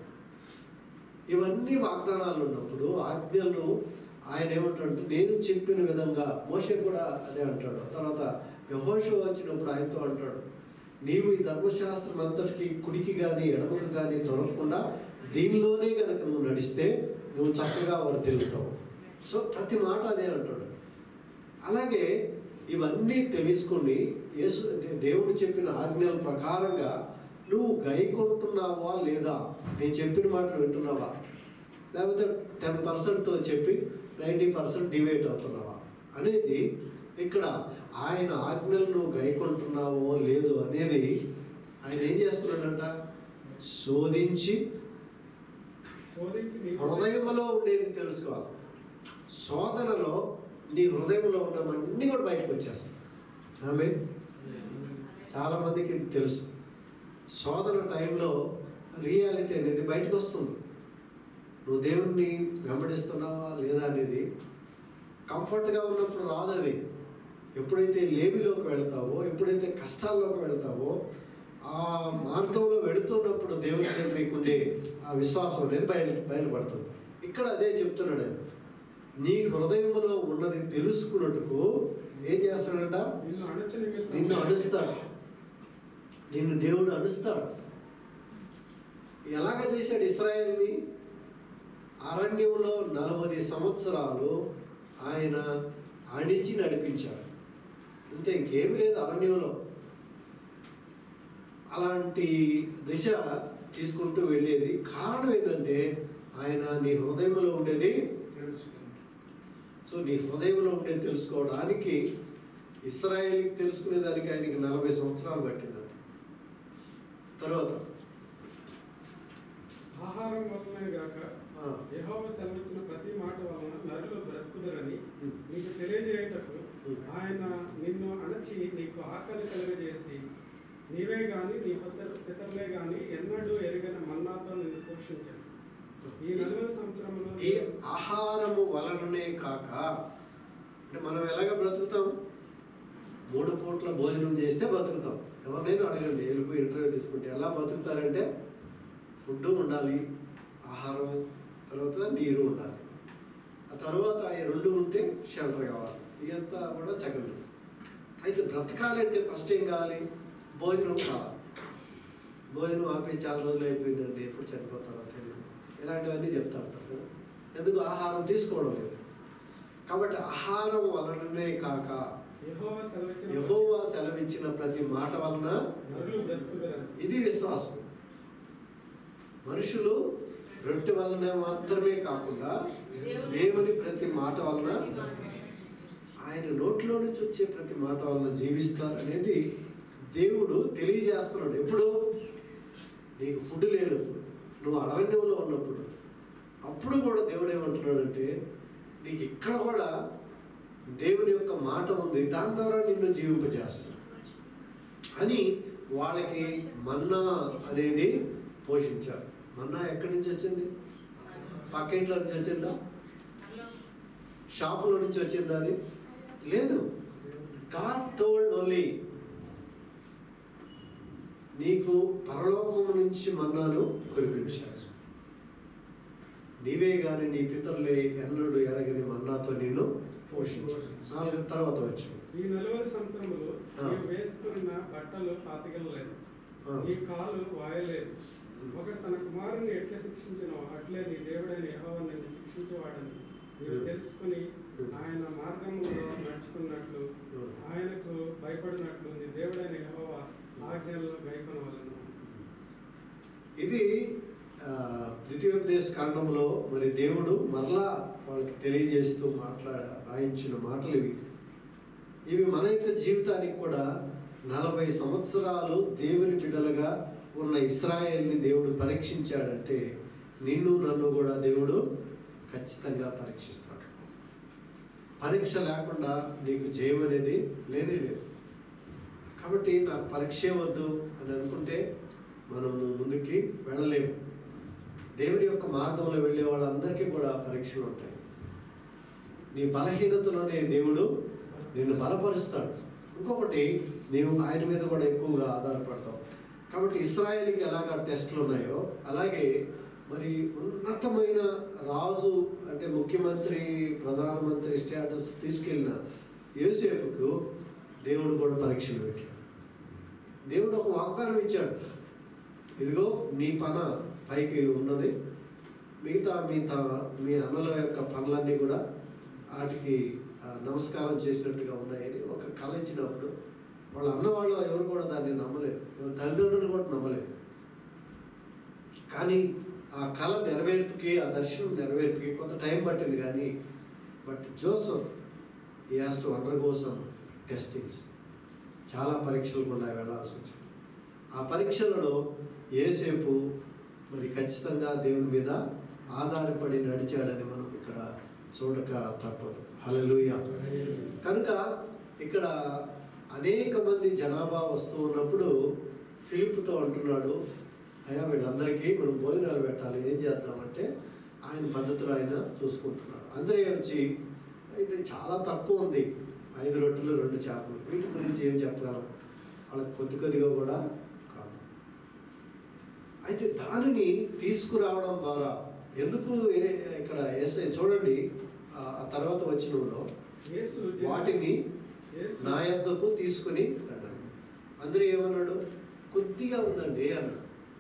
Speaker 1: ఇవన్నీ వాగ్దానాలు ఉన్నప్పుడు ఆజ్ఞలు ఆయన ఏమంటాడంటే నేను చెప్పిన విధంగా మోషే కూడా అదే అంటాడు తర్వాత యహోషు వచ్చినప్పుడు ఆయనతో అంటాడు నీవు ఈ ధర్మశాస్త్రం అంతటికి కుడికి కానీ ఎడమకు కానీ తొడగకుండా దీనిలోనే కనుక నువ్వు నడిస్తే నువ్వు చక్కగా వర్తిల్లుతావు సో ప్రతి మాట అదే అంటాడు అలాగే ఇవన్నీ తెలుసుకొని యేసు దేవుడు చెప్పిన ఆజ్ఞల ప్రకారంగా నువ్వు గైకొంటున్నావా లేదా నేను చెప్పిన మాటలు వింటున్నావా లేకపోతే టెన్ పర్సెంట్ చెప్పి నైంటీ పర్సెంట్ డివైడ్ అవుతున్నావా అనేది ఇక్కడ ఆయన ఆజ్ఞలను గైకొంటున్నావో లేదో అనేది ఆయన ఏం చేస్తున్నాడంట శోధించి
Speaker 3: శోధించి నీ
Speaker 1: హృదయంలో ఉండేది తెలుసుకోవాలి శోధనలో నీ హృదయంలో ఉన్నవన్నీ కూడా బయటకు వచ్చేస్తాయి ఆమె చాలామందికి ఇది తెలుసు శోధన టైంలో రియాలిటీ అనేది బయటకు వస్తుంది నువ్వు దేవుణ్ణి వెంబడిస్తున్నావా లేదా అనేది కంఫర్ట్గా ఉన్నప్పుడు రాదు అది ఎప్పుడైతే లేమిలోకి వెళ్తావో ఎప్పుడైతే కష్టాల్లోకి వెళ్తావో ఆ మార్గంలో వెళుతున్నప్పుడు దేవుని మీద మీకుండే ఆ విశ్వాసం అనేది బయలు బయలుపడుతుంది ఇక్కడ అదే చెప్తున్నాడు ఆయన నీ హృదయంలో ఉన్నది తెలుసుకున్నట్టుకు ఏం చేస్తాడంట
Speaker 3: నిన్ను అణచ నిమిత్తం
Speaker 1: నిన్ను అడుస్తాడు నిన్ను దేవుడు అడుస్తాడు ఎలాగ చేశాడు ఇస్రాయేల్ని అరణ్యంలో నలభై సంవత్సరాలు ఆయన అణిచి నడిపించాడు అంతే ఇంకేమి లేదు అరణ్యంలో అలాంటి దిశ తీసుకుంటూ వెళ్ళేది కారణం ఏంటంటే ఆయన నీ హృదయంలో ఉండేది
Speaker 2: తెలుసుకుంటాం
Speaker 1: సో నీ హృదయంలో ఉండేది తెలుసుకోవడానికి ఇస్రాయేల్కి తెలుసుకునేదానికి ఆయనకి నలభై సంవత్సరాలు పట్టిందంట తర్వాత
Speaker 3: ఆహారం వలనే గాక
Speaker 1: ఆ,
Speaker 3: యెహోవా సెలవిచ్చిన ప్రతి మాట వలన నరులు బ్రతుకుదరని
Speaker 1: ఉమ్,
Speaker 3: నీకు తెలియజేయటకు
Speaker 1: ఉమ్.
Speaker 3: ఆయన నిన్ను అణచి నీకు ఆకలి కలుగజేసి నీవే గాని నీ పితర పితరులే గాని ఎన్నడూ ఎరుగని మన్నాతో నిన్ను పోషించాను ఈ నలభై సంవత్సరంలో
Speaker 1: ఈ ఆహారము వలననే కాక అంటే మనం ఎలాగ బ్రతుకుతాం మూడు పూట్ల భోజనం చేస్తే బతుకుతాం ఎవరినైనా అడగండి వెళ్ళిపోయి ఇంటర్వ్యూ తీసుకుంటే ఎలా బతుకుతారంటే ఫుడ్ ఉండాలి ఆహారం తర్వాత నీరు ఉండాలి ఆ తర్వాత ఈ రెండు ఉంటే షెల్టర్ కావాలి ఇదంతా కూడా సెకండ్ అయితే బ్రతకాలంటే ఫస్ట్ ఏం కావాలి భోజనం కావాలి భోజనం ఆపేసి చాలా రోజులు అయిపోయిందండి ఎప్పుడు చనిపోతారో తెలియదు ఇలాంటివన్నీ చెప్తా ఉంటారు కదా ఎందుకు ఆహారం తీసుకోవడం లేదు కాబట్టి ఆహారం వలననే కాక
Speaker 3: యెహోవా సెలవిచ్చిన
Speaker 1: యహోవా సెలవిచ్చిన ప్రతి మాట వలన
Speaker 3: నరులు బ్రతుకుదరని
Speaker 1: ఇది విశ్వాసం మనుషులు రొట్టె వలన మాత్రమే కాకుండా దేవుని ప్రతి మాట వలన ఆయన నోట్లో నుంచి వచ్చే ప్రతి మాట వలన జీవిస్తారు అనేది దేవుడు తెలియజేస్తున్నాడు ఎప్పుడు నీకు ఫుడ్ లేనప్పుడు నువ్వు అరణ్యంలో ఉన్నప్పుడు అప్పుడు కూడా దేవుడు ఏమంటున్నాడంటే నీకు ఇక్కడ కూడా దేవుని యొక్క మాట ఉంది దాని ద్వారా నిన్ను జీవింపజేస్తాడు అని వాళ్ళకి మన్నా అనేది పోషించాడు మన్నా ఎక్కడి నుంచి వచ్చింది పక్కింట్లో నుంచి వచ్చిందా షాపులో నుంచి వచ్చిందా అది లేదు గాడ్ టోల్డ్ ఓన్లీ నీకు పరలోకము నుంచి మన్నాను కురిపించాడు నీవే గాని నీ పితరులే ఎన్నడు ఎరగని మన్నాతో నిన్ను పోషించాడు నాలుగు తర్వాత వచ్చు
Speaker 3: ఈ నలభై సంవత్సరములు
Speaker 1: ఆ.
Speaker 3: నీవు వేసుకున్న బట్టలు పాతికలేదు
Speaker 1: ఆ.
Speaker 3: నీ కాలు వాయలేదు ఒకడు తన కుమారుని ఎట్లా శిక్షించినో అట్లే నీ దేవుడైన యెహోవా నిన్ను శిక్షించేవాడని నీవు
Speaker 1: ఉం.
Speaker 3: తెలుసుకుని
Speaker 1: ఉం.
Speaker 3: ఆయన మార్గంలో నడుచుకున్నట్లు
Speaker 1: ఉం.
Speaker 3: ఆయనకు భయపడినట్లు నీ దేవుడైన యెహోవా ఆజ్ఞలను గైకొనవలను
Speaker 1: ఇది ఆ, ద్వితీయోపదేశ కాండంలో మరి దేవుడు మరలా వాళ్ళకి తెలియజేస్తూ మాట్లాడ రాయించిన మాటలు ఇవి ఇవి మన యొక్క జీవితానికి కూడా నలభై సంవత్సరాలు దేవుని బిడ్డలుగా ఉన్న ఇస్రాయేల్ని దేవుడు పరీక్షించాడంటే నిన్ను నన్ను కూడా దేవుడు ఖచ్చితంగా పరీక్షిస్తాడు పరీక్ష లేకుండా నీకు జయం అనేది లేనే లేదు కాబట్టి నాకు పరీక్షే వద్దు అని అనుకుంటే మనము ముందుకి వెళ్ళలేము దేవుని యొక్క మార్గంలో వెళ్ళే వాళ్ళందరికీ కూడా పరీక్షలు ఉంటాయి నీ బలహీనతలోనే దేవుడు నిన్ను బలపరుస్తాడు ఇంకొకటి నీవు ఆయన మీద కూడా ఎక్కువగా ఆధారపడతావు కాబట్టి ఇస్రాయేల్కి ఎలాగ టెస్టులు ఉన్నాయో అలాగే మరి ఉన్నతమైన రాజు అంటే ముఖ్యమంత్రి ప్రధానమంత్రి స్టేటస్ తీసుకెళ్ళిన యోసేపుకు దేవుడు కూడా పరీక్షలు పెట్టాడు దేవుడు ఒక వాగ్దానం ఇచ్చాడు ఇదిగో నీ పన పైకి ఉన్నది మిగతా మీ త మీ అన్నల యొక్క పనులన్నీ కూడా వాటికి ఆ, నమస్కారం చేసినట్టుగా ఉన్నాయని ఒక కళ ఇచ్చినప్పుడు వాళ్ళ అన్నవాళ్ళు ఎవరు కూడా దాన్ని నమ్మలేదు ఎవరి తల్లిదండ్రులు కూడా నమ్మలేదు కానీ ఆ కళ నెరవేర్పుకి ఆ దర్శనం నెరవేర్పుకి కొంత టైం పట్టింది కానీ but Joseph he has to undergo some testings చాలా పరీక్షలు గుండా వెళ్ళాల్సి వచ్చింది ఆ పరీక్షలలో ఏసేపు మరి ఖచ్చితంగా దేవుని మీద ఆధారపడి నడిచాడని మనం ఇక్కడ చూడక తప్పదు హల్లెలూయా కనుక ఇక్కడ అనేక మంది జనాభా వస్తూ ఉన్నప్పుడు ఫిలిప్తో అంటున్నాడు అయ్యా వీళ్ళందరికీ మనం భోజనాలు పెట్టాలి ఏం చేద్దామంటే ఆయన పద్ధతిలో ఆయన చూసుకుంటున్నాడు అందరూ వచ్చి అయితే చాలా తక్కువ ఉంది ఐదు రొట్టెలు రెండు చేపలు వీటి గురించి ఏం చెప్పగలం వాళ్ళకి కొద్ది కొద్దిగా కూడా కాదు అయితే దానిని తీసుకురావడం ద్వారా ఎందుకు ఏ- ఇక్కడ ఏసై చూడండి ఆ ఆ తర్వాత వచ్చినంలో
Speaker 3: యేసు
Speaker 1: వాటిని
Speaker 3: యేసు
Speaker 1: నా యొద్దకు తీసుకుని రండి అందరూ ఏమన్నాడు కొద్దిగా ఉందండి అన్నాడు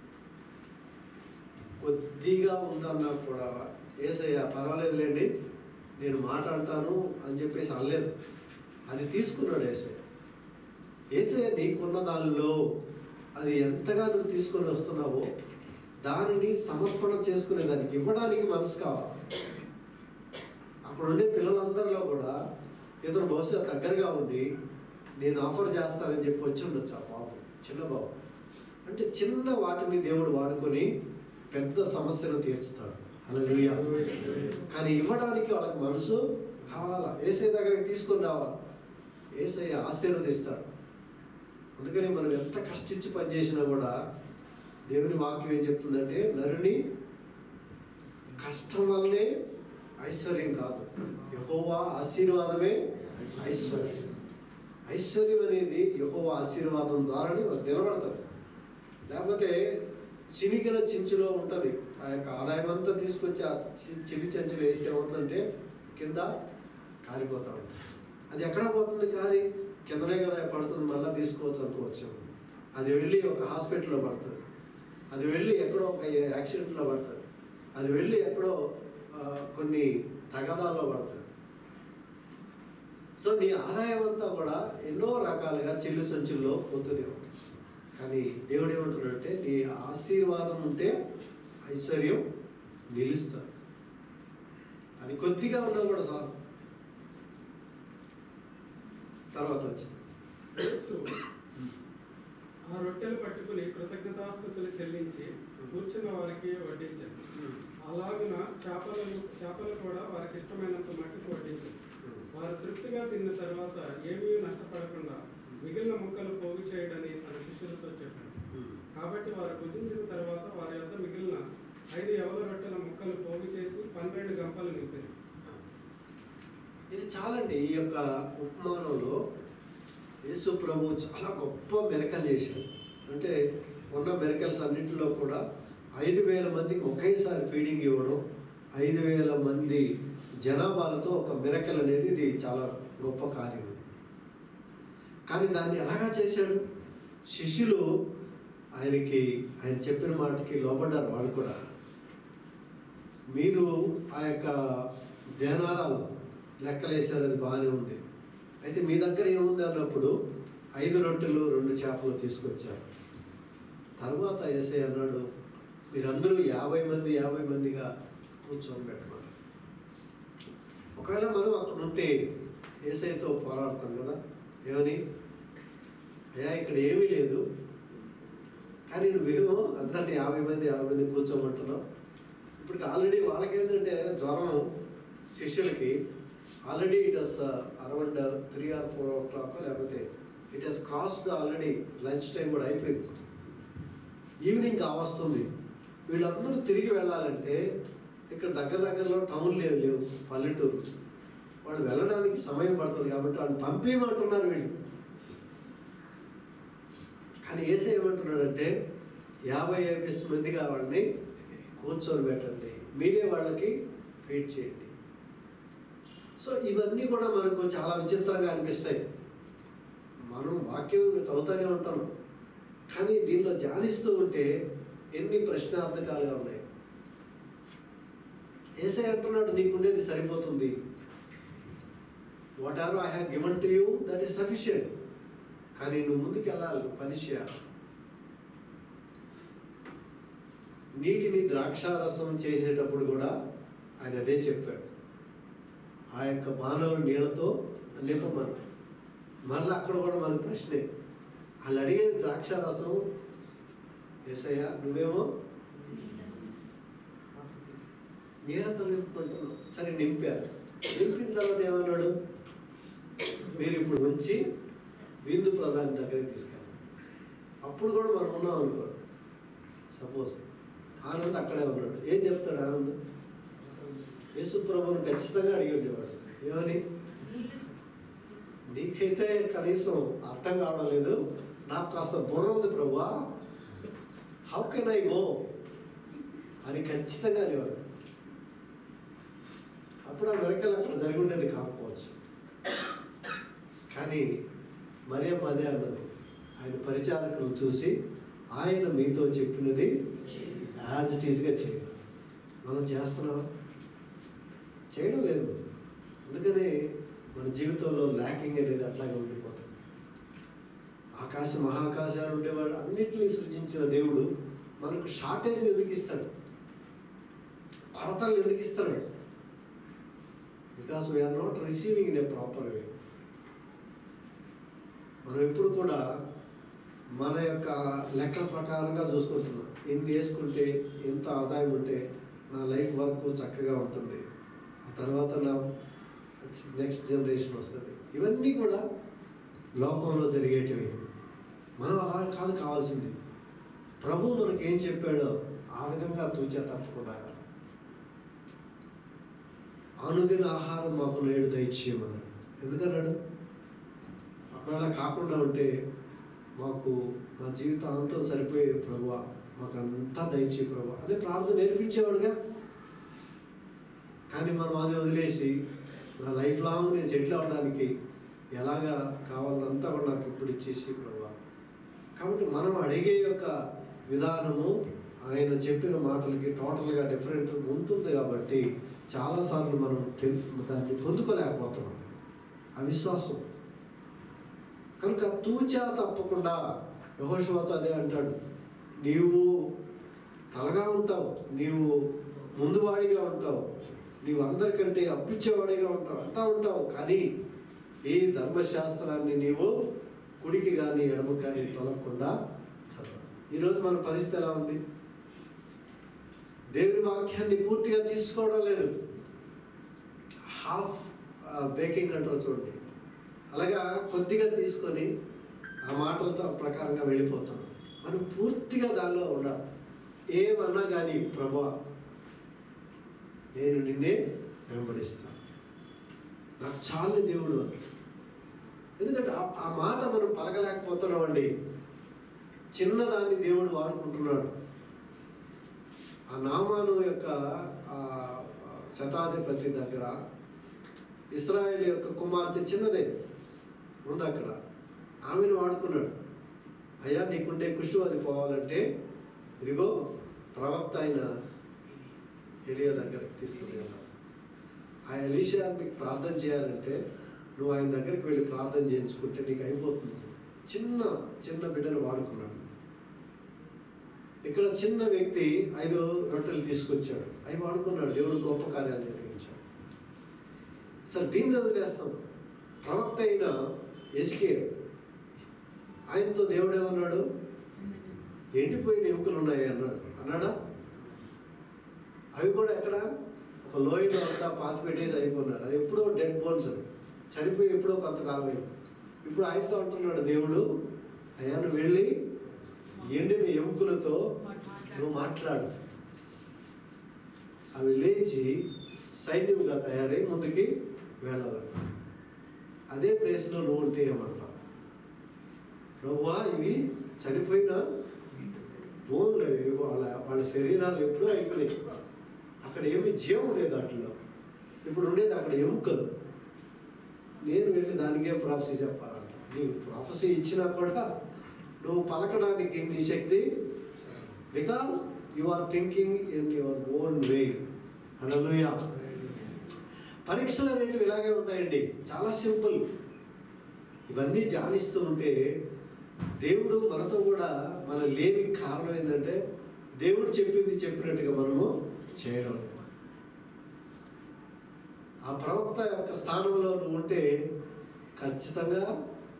Speaker 1: కొద్దిగా ఉందన్నా కూడా ఏసయ్య పర్వాలేదులేండి నేను మాట అంటాను అని చెప్పేసి అనలేదు అది తీసుకున్నాడు ఏసయ్య ఏసయ్య నీకున్న దానిలో అది ఎంతగా నువ్వు తీసుకొని వస్తున్నావో దానిని సమర్పణ చేసుకునే దానికి ఇవ్వడానికి మనసు కావాలి అక్కడ ఉండే పిల్లలందరిలో కూడా ఇతను బహుశా దగ్గరగా ఉండి నేను ఆఫర్ చేస్తానని చెప్పి వచ్చి ఉండొచ్చు ఆ బాబు చిన్న బాబు అంటే చిన్న వాటిని దేవుడు వాడుకొని పెద్ద సమస్యను తీర్చుతాడు హల్లెలూయా కానీ ఇవ్వడానికి వాళ్ళకి మనసు కావాలా ఏసై దగ్గరికి తీసుకొని రావాలి ఏసై ఆశీర్వదిస్తాడు అందుకని మనం ఎంత కష్టించి పనిచేసినా కూడా దేవుని వాక్యం ఏం చెప్తుందంటే నరుని కష్టం వల్లనే ఐశ్వర్యం కాదు యహోవా ఆశీర్వాదమే ఐశ్వర్యం ఐశ్వర్యం అనేది యహోవా ఆశీర్వాదం ద్వారానే మనకు నిలబడుతుంది లేకపోతే చినిగిన చించులో ఉంటుంది ఆ యొక్క ఆదాయం అంతా తీసుకొచ్చి ఆ చి- చిన్ని చెంచులు వేస్తే ఏమవుతుందంటే కింద కారిపోతా ఉంటుంది అది ఎక్కడ పోతుంది కారి కిందనే కదా పడుతుంది మళ్ళీ తీసుకోవచ్చు అనుకోవచ్చు అది వెళ్ళి ఒక హాస్పిటల్లో పడుతుంది అది వెళ్ళి ఎక్కడో ఒక యాక్సిడెంట్లో పడుతుంది అది వెళ్ళి ఎక్కడో ఆ, కొన్ని తగాదాల్లో పడుతుంది సో నీ ఆదాయం అంతా కూడా ఎన్నో రకాలుగా చిల్లు సంచుల్లో పోతూనే ఉంటుంది కానీ దేవుడు ఏమంటున్నాడంటే నీ ఆశీర్వాదం ఉంటే ఐశ్వర్యం నిలుస్తుంది అది కొద్దిగా ఉన్నా కూడా చాలు తర్వాత వచ్చింది
Speaker 3: యేసు ఆ రొట్టెలు పట్టుకుని కృతజ్ఞతాస్థుతులు చెల్లించి కూర్చున్న వారికి వడ్డించారు అలాగున చేపలను చేపలు కూడా వారికి ఇష్టమైనంత మట్టుకు వడ్డించారు వారు తృప్తిగా తిన్న తర్వాత ఏమీ నష్టపడకుండా మిగిలిన ముక్కలు పోగు చేయడని తన శిష్యులతో చెప్పాడు కాబట్టి వారు భుజించిన తర్వాత వారి యొద్ద మిగిలిన ఐదు ఎవల రొట్టెల ముక్కలు పోగు చేసి పన్నెండు గంపలు నింపారు
Speaker 1: ఇది చాలండి ఈ యొక్క ఉపమానంలో యేసు ప్రభు చాలా గొప్ప మెరకలు చేశాడు అంటే ఉన్న మెరకల్స్ అన్నింటిలో కూడా ఐదు వేల మందికి ఒకేసారి ఫీడింగ్ ఇవ్వడం ఐదు వేల మంది జనాభాలతో ఒక మెరకల్ అనేది ఇది చాలా గొప్ప కార్యం కానీ దాన్ని ఎలాగా చేశాడు శిష్యులు ఆయనకి ఆయన చెప్పిన మాటకి లోబడ్డారు వాళ్ళు కూడా మీరు ఆ యొక్క ధ్యానారాలు లెక్కలేసారు అది బాగానే ఉంది అయితే మీ దగ్గర ఏముంది అన్నప్పుడు ఐదు రొట్టెలు రెండు చేపలు తీసుకొచ్చారు తర్వాత ఏసై అన్నాడు మీరందరూ యాభై మంది యాభై మందిగా కూర్చొని పెట్టమన్నారు ఒకవేళ మనం అక్కడ ఉంటే ఏసైతో పోరాడతాం కదా ఏమని అయ్యా ఇక్కడ ఏమీ లేదు కానీ నువ్వేమో అందరినీ యాభై మంది యాభై మంది కూర్చోమంటున్నావు ఇప్పుడు ఆల్రెడీ వాళ్ళకేంటంటే జ్వరం శిష్యులకి already it has around three or four o'clock లేకపోతే it has crossed already lunch time కూడా అయిపోయింది ఈవినింగ్ కావస్తుంది వీళ్ళందరూ తిరిగి వెళ్ళాలంటే ఇక్కడ దగ్గర దగ్గరలో టౌన్ లేవు లేవు పల్లెటూరు వాళ్ళు వెళ్ళడానికి సమయం పడుతుంది కాబట్టి వాళ్ళు పంపేయమంటున్నారు వీళ్ళు కానీ ఏసే ఏమంటున్నాడంటే యాభై యాభై మందిగా వాళ్ళని కూర్చొని పెట్టండి మీరే వాళ్ళకి ఫీడ్ చేయండి సో ఇవన్నీ కూడా మనకు చాలా విచిత్రంగా అనిపిస్తాయి మనం వాక్యం చదువుతూనే ఉంటాం కానీ దీనిలో ధ్యానిస్తూ ఉంటే ఎన్ని ప్రశ్నార్థకాలుగా ఉన్నాయి ఏసై అంటున్నాడు నీకుండేది సరిపోతుంది what are I have given to you that is sufficient కానీ నువ్వు ముందుకు వెళ్ళాలి పని చేయాలి నీటిని ద్రాక్షారసం చేసేటప్పుడు కూడా ఆయన అదే చెప్పాడు ఆ యొక్క బాణాలు నీళ్ళతో నింపమని మళ్ళీ అక్కడ కూడా మన ప్రశ్నే వాళ్ళు అడిగేది ద్రాక్ష రసం ఎసయ్య నువ్వేమో నీడతో నింపుకుంటున్నావు సరే నింపారు నింపిన తర్వాత ఏమన్నాడు మీరు ఇప్పుడు ఉంచి విందు ప్రధాని దగ్గరికి తీసుకెళ్ళాలి అప్పుడు కూడా మనం ఉన్నాం అనుకో సపోజ్ ఆనంద్ అక్కడే ఉన్నాడు ఏం చెప్తాడు ఆనంద్ యేసు ప్రభువుని ఖచ్చితంగా అడిగి ఉండేవాడు ఏమని నీకైతే కనీసం అర్థం కావడం లేదు నాకు కాస్త బుర్ర ఉంది ప్రభువా హౌ కెన్ ఐ గో అని ఖచ్చితంగా అనేవాడు అప్పుడు ఆ మెరకలు అక్కడ జరిగి ఉండేది కాకపోవచ్చు కానీ మరియమ్మ అదే అన్నది ఆయన పరిచారకులను చూసి ఆయన మీతో చెప్పినది యాజ్ ఇట్ ఈస్గా చేయాలి మనం చేస్తున్నాం చేయడం లేదు మనం. అందుకనే మన జీవితంలో ల్యాకింగ్ అనేది అట్లాగే ఉండిపోతుంది ఆకాశ మహాకాశాలు ఉండేవాడు అన్నిటినీ సృజించిన దేవుడు మనకు షార్టేజ్ ఎందుకు ఇస్తాడు కొరతలు ఎందుకు ఇస్తాడు because we are not receiving in a proper way మనం ఎప్పుడు కూడా మన యొక్క లెక్కల ప్రకారంగా చూసుకుంటున్నాం ఎన్ని వేసుకుంటే ఎంత ఆదాయం ఉంటే నా లైఫ్ వర్క్ చక్కగా ఉంటుంది ఆ తర్వాత నా నెక్స్ట్ జనరేషన్ వస్తుంది ఇవన్నీ కూడా లోకంలో జరిగేటివి మనం అలా కాదు కావాల్సింది ప్రభు మనకి ఏం చెప్పాడో ఆ విధంగా తూచా తప్పకుండా అనుదిన ఆహారం మాకు నేడు దయచేయమన్నాడు ఎందుకన్నాడు ఒకవేళ కాకుండా ఉంటే మాకు మా జీవితాంతం సరిపోయే ప్రభు మాకు అంతా దయచే ప్రభు అని ప్రార్థన నేర్పించేవాడుగా కానీ మనం అది వదిలేసి నా లైఫ్ లాంగ్ నేను సెటిల్ అవ్వడానికి ఎలాగా కావాలంతా కూడా నాకు ఇప్పుడు ఇచ్చేసి ప్రభు కాబట్టి మనం అడిగే యొక్క విధానము ఆయన చెప్పిన మాటలకి టోటల్గా డిఫరెంట్ ఉంటుంది కాబట్టి చాలాసార్లు మనం తెల్- దాన్ని పొందుకోలేకపోతున్నాం అవిశ్వాసం కనుక తూచా తప్పకుండా యహోశివతో అదే అంటాడు నీవు తలగా ఉంటావు నీవు ముందువాడిగా ఉంటావు నీవు అందరికంటే అప్పించేవాడిగా ఉంటావు అంతా ఉంటావు కానీ ఈ ధర్మశాస్త్రాన్ని నీవు కుడికి కానీ ఎడమకి కానీ తొలగకుండా చదవాలి ఈరోజు మన పరిస్థితి ఎలా ఉంది దేవుని వాక్యాన్ని పూర్తిగా తీసుకోవడం లేదు హాఫ్ బేకింగ్ అంటారు చూడండి అలాగా కొద్దిగా తీసుకొని ఆ మాటలతో ప్రకారంగా వెళ్ళిపోతాం మనం పూర్తిగా దానిలో ఉండాలి ఏమన్నా కానీ ప్రభా నేను నిన్నే వెంబడిస్తాను నాకు చాలు దేవుడు అంటాడు ఎందుకంటే ఆ- ఆ మాట మనం పలకలేకపోతున్నామండి చిన్నదాన్ని దేవుడు వాడుకుంటున్నాడు ఆ నామాను యొక్క ఆ, ఆ, శతాధిపతి దగ్గర ఇస్రాయేల్ యొక్క కుమార్తె చిన్నదే ఉంది అక్కడ ఆమెను వాడుకున్నాడు అయ్యా నీకుండే కుష్ఠవాది పోవాలంటే ఇదిగో ప్రవక్త అయిన ఎలియా దగ్గరికి తీసుకుని వెళ్ళాలి ఆ ఎలీషా మీకు ప్రార్థన చేయాలంటే నువ్వు ఆయన దగ్గరికి వెళ్ళి ప్రార్థన చేయించుకుంటే నీకు అయిపోతుంది చిన్న చిన్న బిడ్డను వాడుకున్నాడు ఇక్కడ చిన్న వ్యక్తి ఐదు రొట్టెలు తీసుకొచ్చాడు అవి వాడుకున్నాడు దేవుడు గొప్ప కార్యాలు జరిగించాడు సరే దీన్ని వదిలేస్తాం ప్రవక్త అయిన ఎస్కే ఆయనతో దేవుడు ఏమన్నాడు ఎండిపోయిన ఎముకలు ఉన్నాయి అన్నాడు అన్నాడా అవి కూడా ఎక్కడ ఒక లోయలో అంతా పాతి పెట్టేసి అయిపోయినారు అది ఎప్పుడో డెడ్ బోన్స్ అవి చనిపోయి ఎప్పుడో కొంతకాలం అయింది ఇప్పుడు ఆయనతో అంటున్నాడు దేవుడు అయ్యా నువ్వు వెళ్ళి ఎండిన ఎముకలతో నువ్వు మాట్లాడు అవి లేచి సైన్యంగా తయారై ముందుకి వెళ్ళాలి అదే ప్లేస్లో నువ్వు ఉంటే ఏమంటావు ప్రభువా ఇవి చనిపోయిన బోన్లు అవి వాళ్ళ వాళ్ళ శరీరాలు ఎప్పుడూ అయిపోయినాయి అక్కడ ఏమి జీవం లేదు వాటిలో ఇప్పుడు ఉండేది అక్కడ ఎముకలు నేను వెళ్ళి దానికే ప్రాఫసీ చెప్పాలంట నీకు ప్రాఫసీ ఇచ్చినా కూడా నువ్వు పలకడానికి నీ శక్తి because you are thinking in your own way అనలుయా పరీక్షలు అనేటివి ఇలాగే ఉంటాయండి చాలా సింపుల్ ఇవన్నీ ధ్యానిస్తూ ఉంటే దేవుడు మనతో కూడా మన లేని కారణం ఏంటంటే దేవుడు చెప్పింది చెప్పినట్టుగా మనము చేయడం లేదు. ఆ ప్రవక్త యొక్క స్థానంలో నువ్వు ఉంటే ఖచ్చితంగా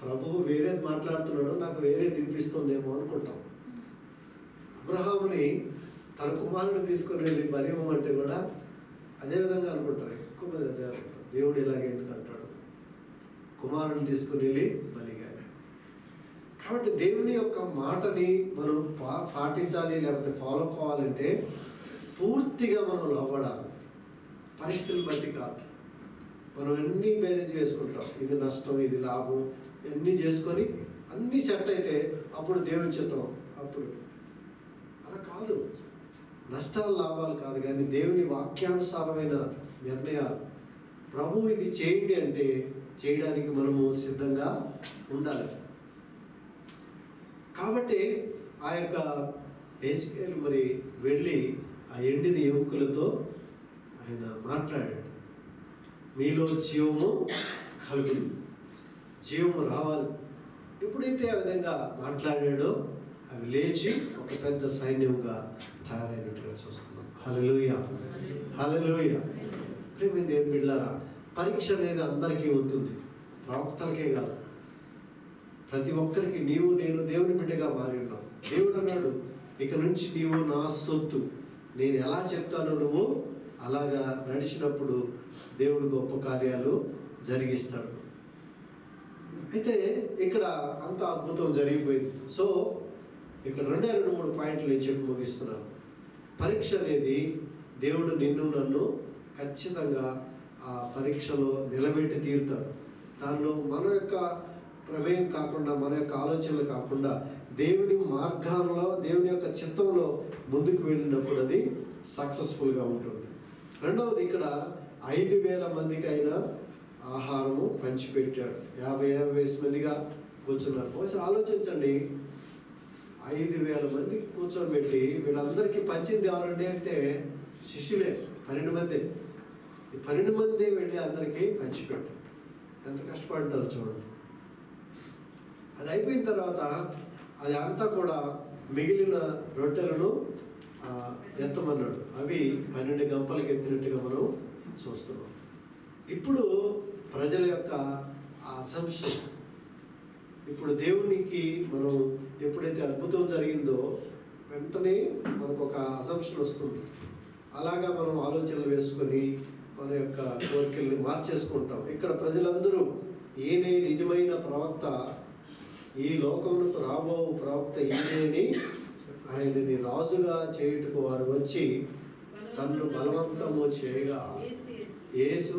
Speaker 1: ప్రభువు వేరేది మాట్లాడుతున్నాడు నాకు వేరే తినిపిస్తుందేమో అనుకుంటాం అబ్రహాముని తన కుమారుడు తీసుకొని వెళ్ళి బలి ఇవ్వమంటే కూడా అదే విధంగా అనుకుంటారు ఎక్కువ మంది అదే అనుకుంటారు దేవుడు ఇలాగే ఎందుకు అంటాడు కుమారుని తీసుకుని వెళ్ళి బలిగా కాబట్టి దేవుని యొక్క మాటని మనం పా పాటించాలి లేకపోతే ఫాలో కావాలంటే పూర్తిగా మనం లోపడాలి పరిస్థితులు బట్టి కాదు మనం అన్నీ మేనేజ్ చేసుకుంటాం ఇది నష్టం ఇది లాభం ఇవన్నీ చేసుకొని అన్నీ సెట్ అయితే అప్పుడు దేవుని చిత్తం అప్పుడు అలా కాదు నష్టాలు లాభాలు కాదు కానీ దేవుని వాక్యానుసారమైన నిర్ణయాలు ప్రభు ఇది చేయండి అంటే చేయడానికి మనము సిద్ధంగా ఉండాలి కాబట్టి ఆ యొక్క హెచ్కేల్ మరి వెళ్ళి ఆ ఎండిన యువకులతో ఆయన మాట్లాడాడు మీలో జీవము కలుగు జీవము రావాలి ఎప్పుడైతే ఆ విధంగా మాట్లాడాడో అవి లేచి ఒక పెద్ద సైన్యంగా తయారైనట్టుగా చూస్తున్నాం హలలుయ హలలుయ ప్రేమ దేవుని బిడ్డారా పరీక్ష అనేది అందరికీ ఉంటుంది ప్రవక్తలకే కాదు ప్రతి ఒక్కరికి నీవు నేను దేవుని బిడ్డగా మారి ఉన్నావు దేవుడు అన్నాడు ఇక నుంచి నీవు నా సొత్తు నేను ఎలా చెప్తానో నువ్వు అలాగా నడిచినప్పుడు దేవుడు గొప్ప కార్యాలు జరిగిస్తాడు అయితే ఇక్కడ అంత అద్భుతం జరిగిపోయింది సో ఇక్కడ రెండే రెండు మూడు పాయింట్లు నేను చెప్పి ముగిస్తున్నాను పరీక్ష అనేది దేవుడు నిన్ను నన్ను ఖచ్చితంగా ఆ పరీక్షలో నిలబెట్టి తీరుతాడు దానిలో మన యొక్క ప్రమేయం కాకుండా మన యొక్క ఆలోచనలు కాకుండా దేవుని మార్గాల్లో దేవుని యొక్క చిత్తంలో ముందుకు వెళ్ళినప్పుడు అది సక్సెస్ఫుల్గా ఉంటుంది రెండవది ఇక్కడ ఐదు వేల మందికి అయినా ఆహారము పంచిపెట్టాడు యాభై యాభై వేసి మందిగా కూర్చున్నారు బహుశా ఆలోచించండి ఐదు వేల మంది కూర్చోబెట్టి వీళ్ళందరికీ పంచింది ఎవరండి అంటే శిష్యులే పన్నెండు మంది ఈ పన్నెండు మంది వెళ్ళి అందరికీ పంచిపెట్టారు ఎంత కష్టపడ్డారు చూడండి అది అయిపోయిన తర్వాత అది అంతా కూడా మిగిలిన రొట్టెలను ఆ, ఎత్తమన్నాడు అవి పన్నెండు గంపలకి ఎత్తినట్టుగా మనం చూస్తున్నాం ఇప్పుడు ప్రజల యొక్క అసంశయం ఇప్పుడు దేవునికి మనం ఎప్పుడైతే అద్భుతం జరిగిందో వెంటనే మనకు ఒక అసంప్షన్ వస్తుంది అలాగా మనం ఆలోచనలు వేసుకొని మన యొక్క కోరికల్ని మార్చేసుకుంటాం ఇక్కడ ప్రజలందరూ ఈయనే నిజమైన ప్రవక్త ఈ లోకమునకు రాబో ప్రవక్త ఈయనేని ఆయనని రాజుగా చేయుటకు వారు వచ్చి తన్ను బలవంతము చేయగా యేసు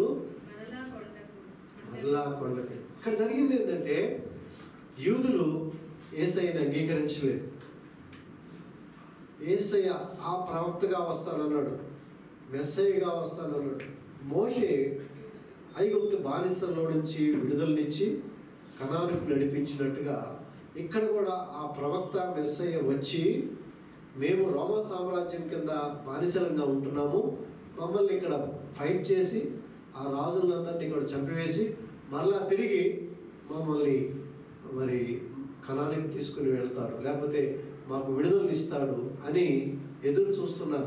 Speaker 1: మరలా కొండకి ఇక్కడ జరిగింది ఏంటంటే యూదులు ఏసైని అంగీకరించలేదు ఏసయ్య ఆ ప్రవక్తగా వస్తానన్నాడు మెస్సయ్యగా వస్తానన్నాడు మోషే ఐగుప్తు బానిసల్లో నుంచి విడుదలనిచ్చి కణానికి నడిపించినట్టుగా ఇక్కడ కూడా ఆ ప్రవక్త మెస్సయ్య వచ్చి మేము రోమా సామ్రాజ్యం కింద బానిసలంగా ఉంటున్నాము మమ్మల్ని ఇక్కడ ఫైట్ చేసి ఆ రాజులందరినీ కూడా చంపివేసి మరలా తిరిగి మమ్మల్ని మరి కణానికి తీసుకుని వెళ్తారు లేకపోతే మాకు విడుదలను ఇస్తాడు అని ఎదురు చూస్తున్నారు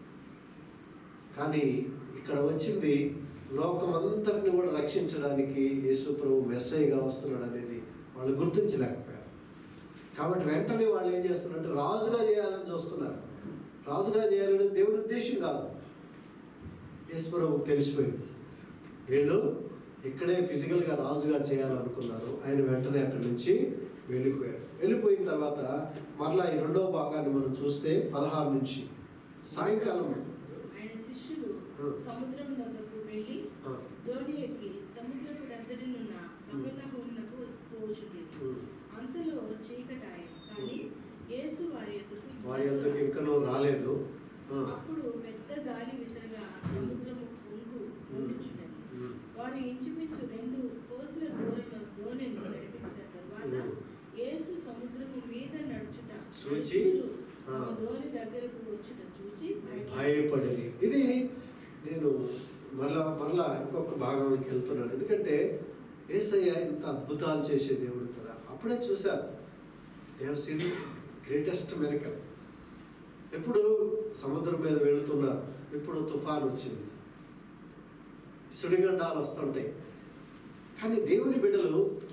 Speaker 1: కానీ ఇక్కడ వచ్చింది లోకమంతటిని కూడా రక్షించడానికి యేసు ప్రభు మెస్సైగా వస్తున్నాడు అనేది వాళ్ళు గుర్తించలేకపోయారు కాబట్టి వెంటనే వాళ్ళు ఏం చేస్తున్నారంటే రాజుగా చేయాలని చూస్తున్నారు రాజుగా చేయాలనేది దేవుని ఉద్దేశం కాదు యేసు ప్రభువుకు తెలిసిపోయింది వీళ్ళు ఇక్కడే ఫిజికల్గా రాజుగా చేయాలనుకున్నారు ఆయన వెంటనే అక్కడి నుంచి వెళ్ళిపోయారు వెళ్ళిపోయిన తర్వాత మరలా ఈ రెండవ భాగాన్ని మనం చూస్తే పదహారు నుంచి సాయంకాలం
Speaker 5: ఆయన శిష్యులు
Speaker 1: ఆ.
Speaker 5: సముద్రం వద్దకు వెళ్ళి
Speaker 1: ఆ,
Speaker 5: దోణి ఎక్కి సముద్రపు దగ్గరనున్న కపెర్నహూమునకు పోచుండేది
Speaker 1: ఉమ్,
Speaker 5: అంతలో చీకటాయ కానీ యేసు వారి యొద్దకు
Speaker 1: వారి యొద్దకు ఇంకనూ రాలేదు ఆ,
Speaker 5: అప్పుడు పెద్ద గాలి విసరగా సముద్రము పొంగు పొంగుచున్నది
Speaker 1: ఉమ్,
Speaker 5: వారు ఇంచుమించు రెండు కోసుల దూరంలో దోణిని నడిపించిన తర్వాత
Speaker 1: ఉమ్.
Speaker 5: యేసు సముద్రము మీద నడుచుట
Speaker 1: చూచి,
Speaker 5: నడుచుచు
Speaker 1: ఆ.
Speaker 5: తమ దోణి దగ్గరకు వచ్చుట చూచి
Speaker 1: భయపడేది ఇది నేను మరలా మరలా ఇంకొక భాగానికి వెళ్తున్నాను ఎందుకంటే ఏసయ్య ఇంత అద్భుతాలు చేసే దేవుడు కదా అప్పుడే చూశారు దేవ్ సీన్ గ్రేటెస్ట్ మెరికల్ ఎప్పుడు సముద్రం మీద వెళుతున్నారు ఇప్పుడు తుఫాన్ వచ్చింది సుడిగండాలు వస్తుంటాయి కానీ దేవుని బిడ్డలు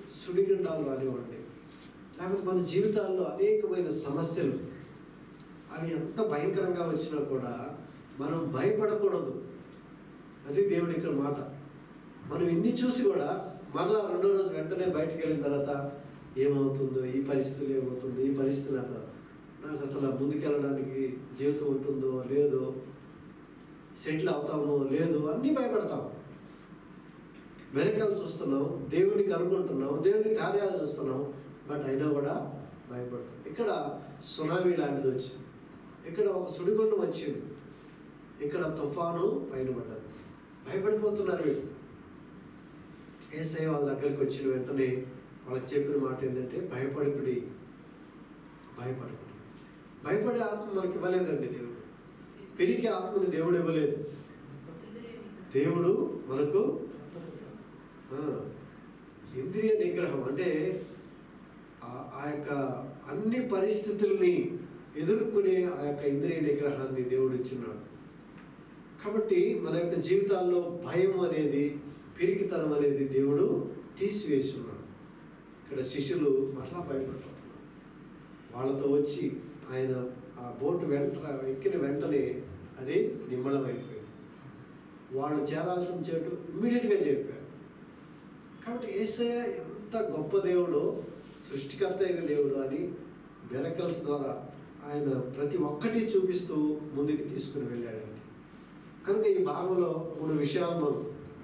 Speaker 1: సుడిగుండాలు రానివ్వండి లేకపోతే మన జీవితాల్లో అనేకమైన సమస్యలు అవి ఎంత భయంకరంగా వచ్చినా కూడా మనం భయపడకూడదు అది దేవుడి ఇక్కడ మాట మనం ఇన్ని చూసి కూడా మరలా రెండో రోజు వెంటనే బయటకు వెళ్ళిన తర్వాత ఏమవుతుందో ఈ పరిస్థితులు ఏమవుతుందో ఈ పరిస్థితి నాకు నాకు అసలు ముందుకెళ్ళడానికి జీవితం ఉంటుందో లేదో సెటిల్ అవుతామో లేదో అన్నీ భయపడతాం మెరకలు చూస్తున్నాం దేవునికి అనుకుంటున్నాం దేవుని కార్యాలు చూస్తున్నాం బట్ అయినా కూడా భయపడతాం ఇక్కడ సునామీ లాంటిది వచ్చింది ఇక్కడ ఒక సుడిగుండం వచ్చింది ఇక్కడ తుఫాను పైన పడ్డది భయపడిపోతున్నారు వీళ్ళు ఏసఐ వాళ్ళ దగ్గరికి వచ్చిన వెంటనే వాళ్ళకి చెప్పిన మాట ఏంటంటే భయపడిపుడి భయపడకుడి భయపడే ఆత్మ మనకి ఇవ్వలేదండి దేవుడు పెరిగి ఆత్మని దేవుడు ఇవ్వలేదు దేవుడు మనకు ఆ, ఇంద్రియ నిగ్రహం అంటే ఆ- ఆ యొక్క అన్ని పరిస్థితుల్ని ఎదుర్కొనే ఆ యొక్క ఇంద్రియ నిగ్రహాన్ని దేవుడు ఇచ్చున్నాడు కాబట్టి మన యొక్క జీవితాల్లో భయం అనేది పిరికితనం అనేది దేవుడు తీసివేస్తున్నాడు ఇక్కడ శిష్యులు మరలా భయపడిపోతున్నారు వాళ్ళతో వచ్చి ఆయన ఆ బోటు వెంట ఎక్కిన వెంటనే అది నిమ్మళమైపోయింది వాళ్ళు చేరాల్సిన చేటు ఇమ్మీడియట్గా చెప్పారు కాబట్టి ఏసయ్య ఎంత గొప్ప దేవుడు సృష్టికర్త అయిన దేవుడు అని మెరకల్స్ ద్వారా ఆయన ప్రతి ఒక్కటి చూపిస్తూ ముందుకు తీసుకుని వెళ్ళాడండి కనుక ఈ భాగంలో మూడు విషయాలు మనం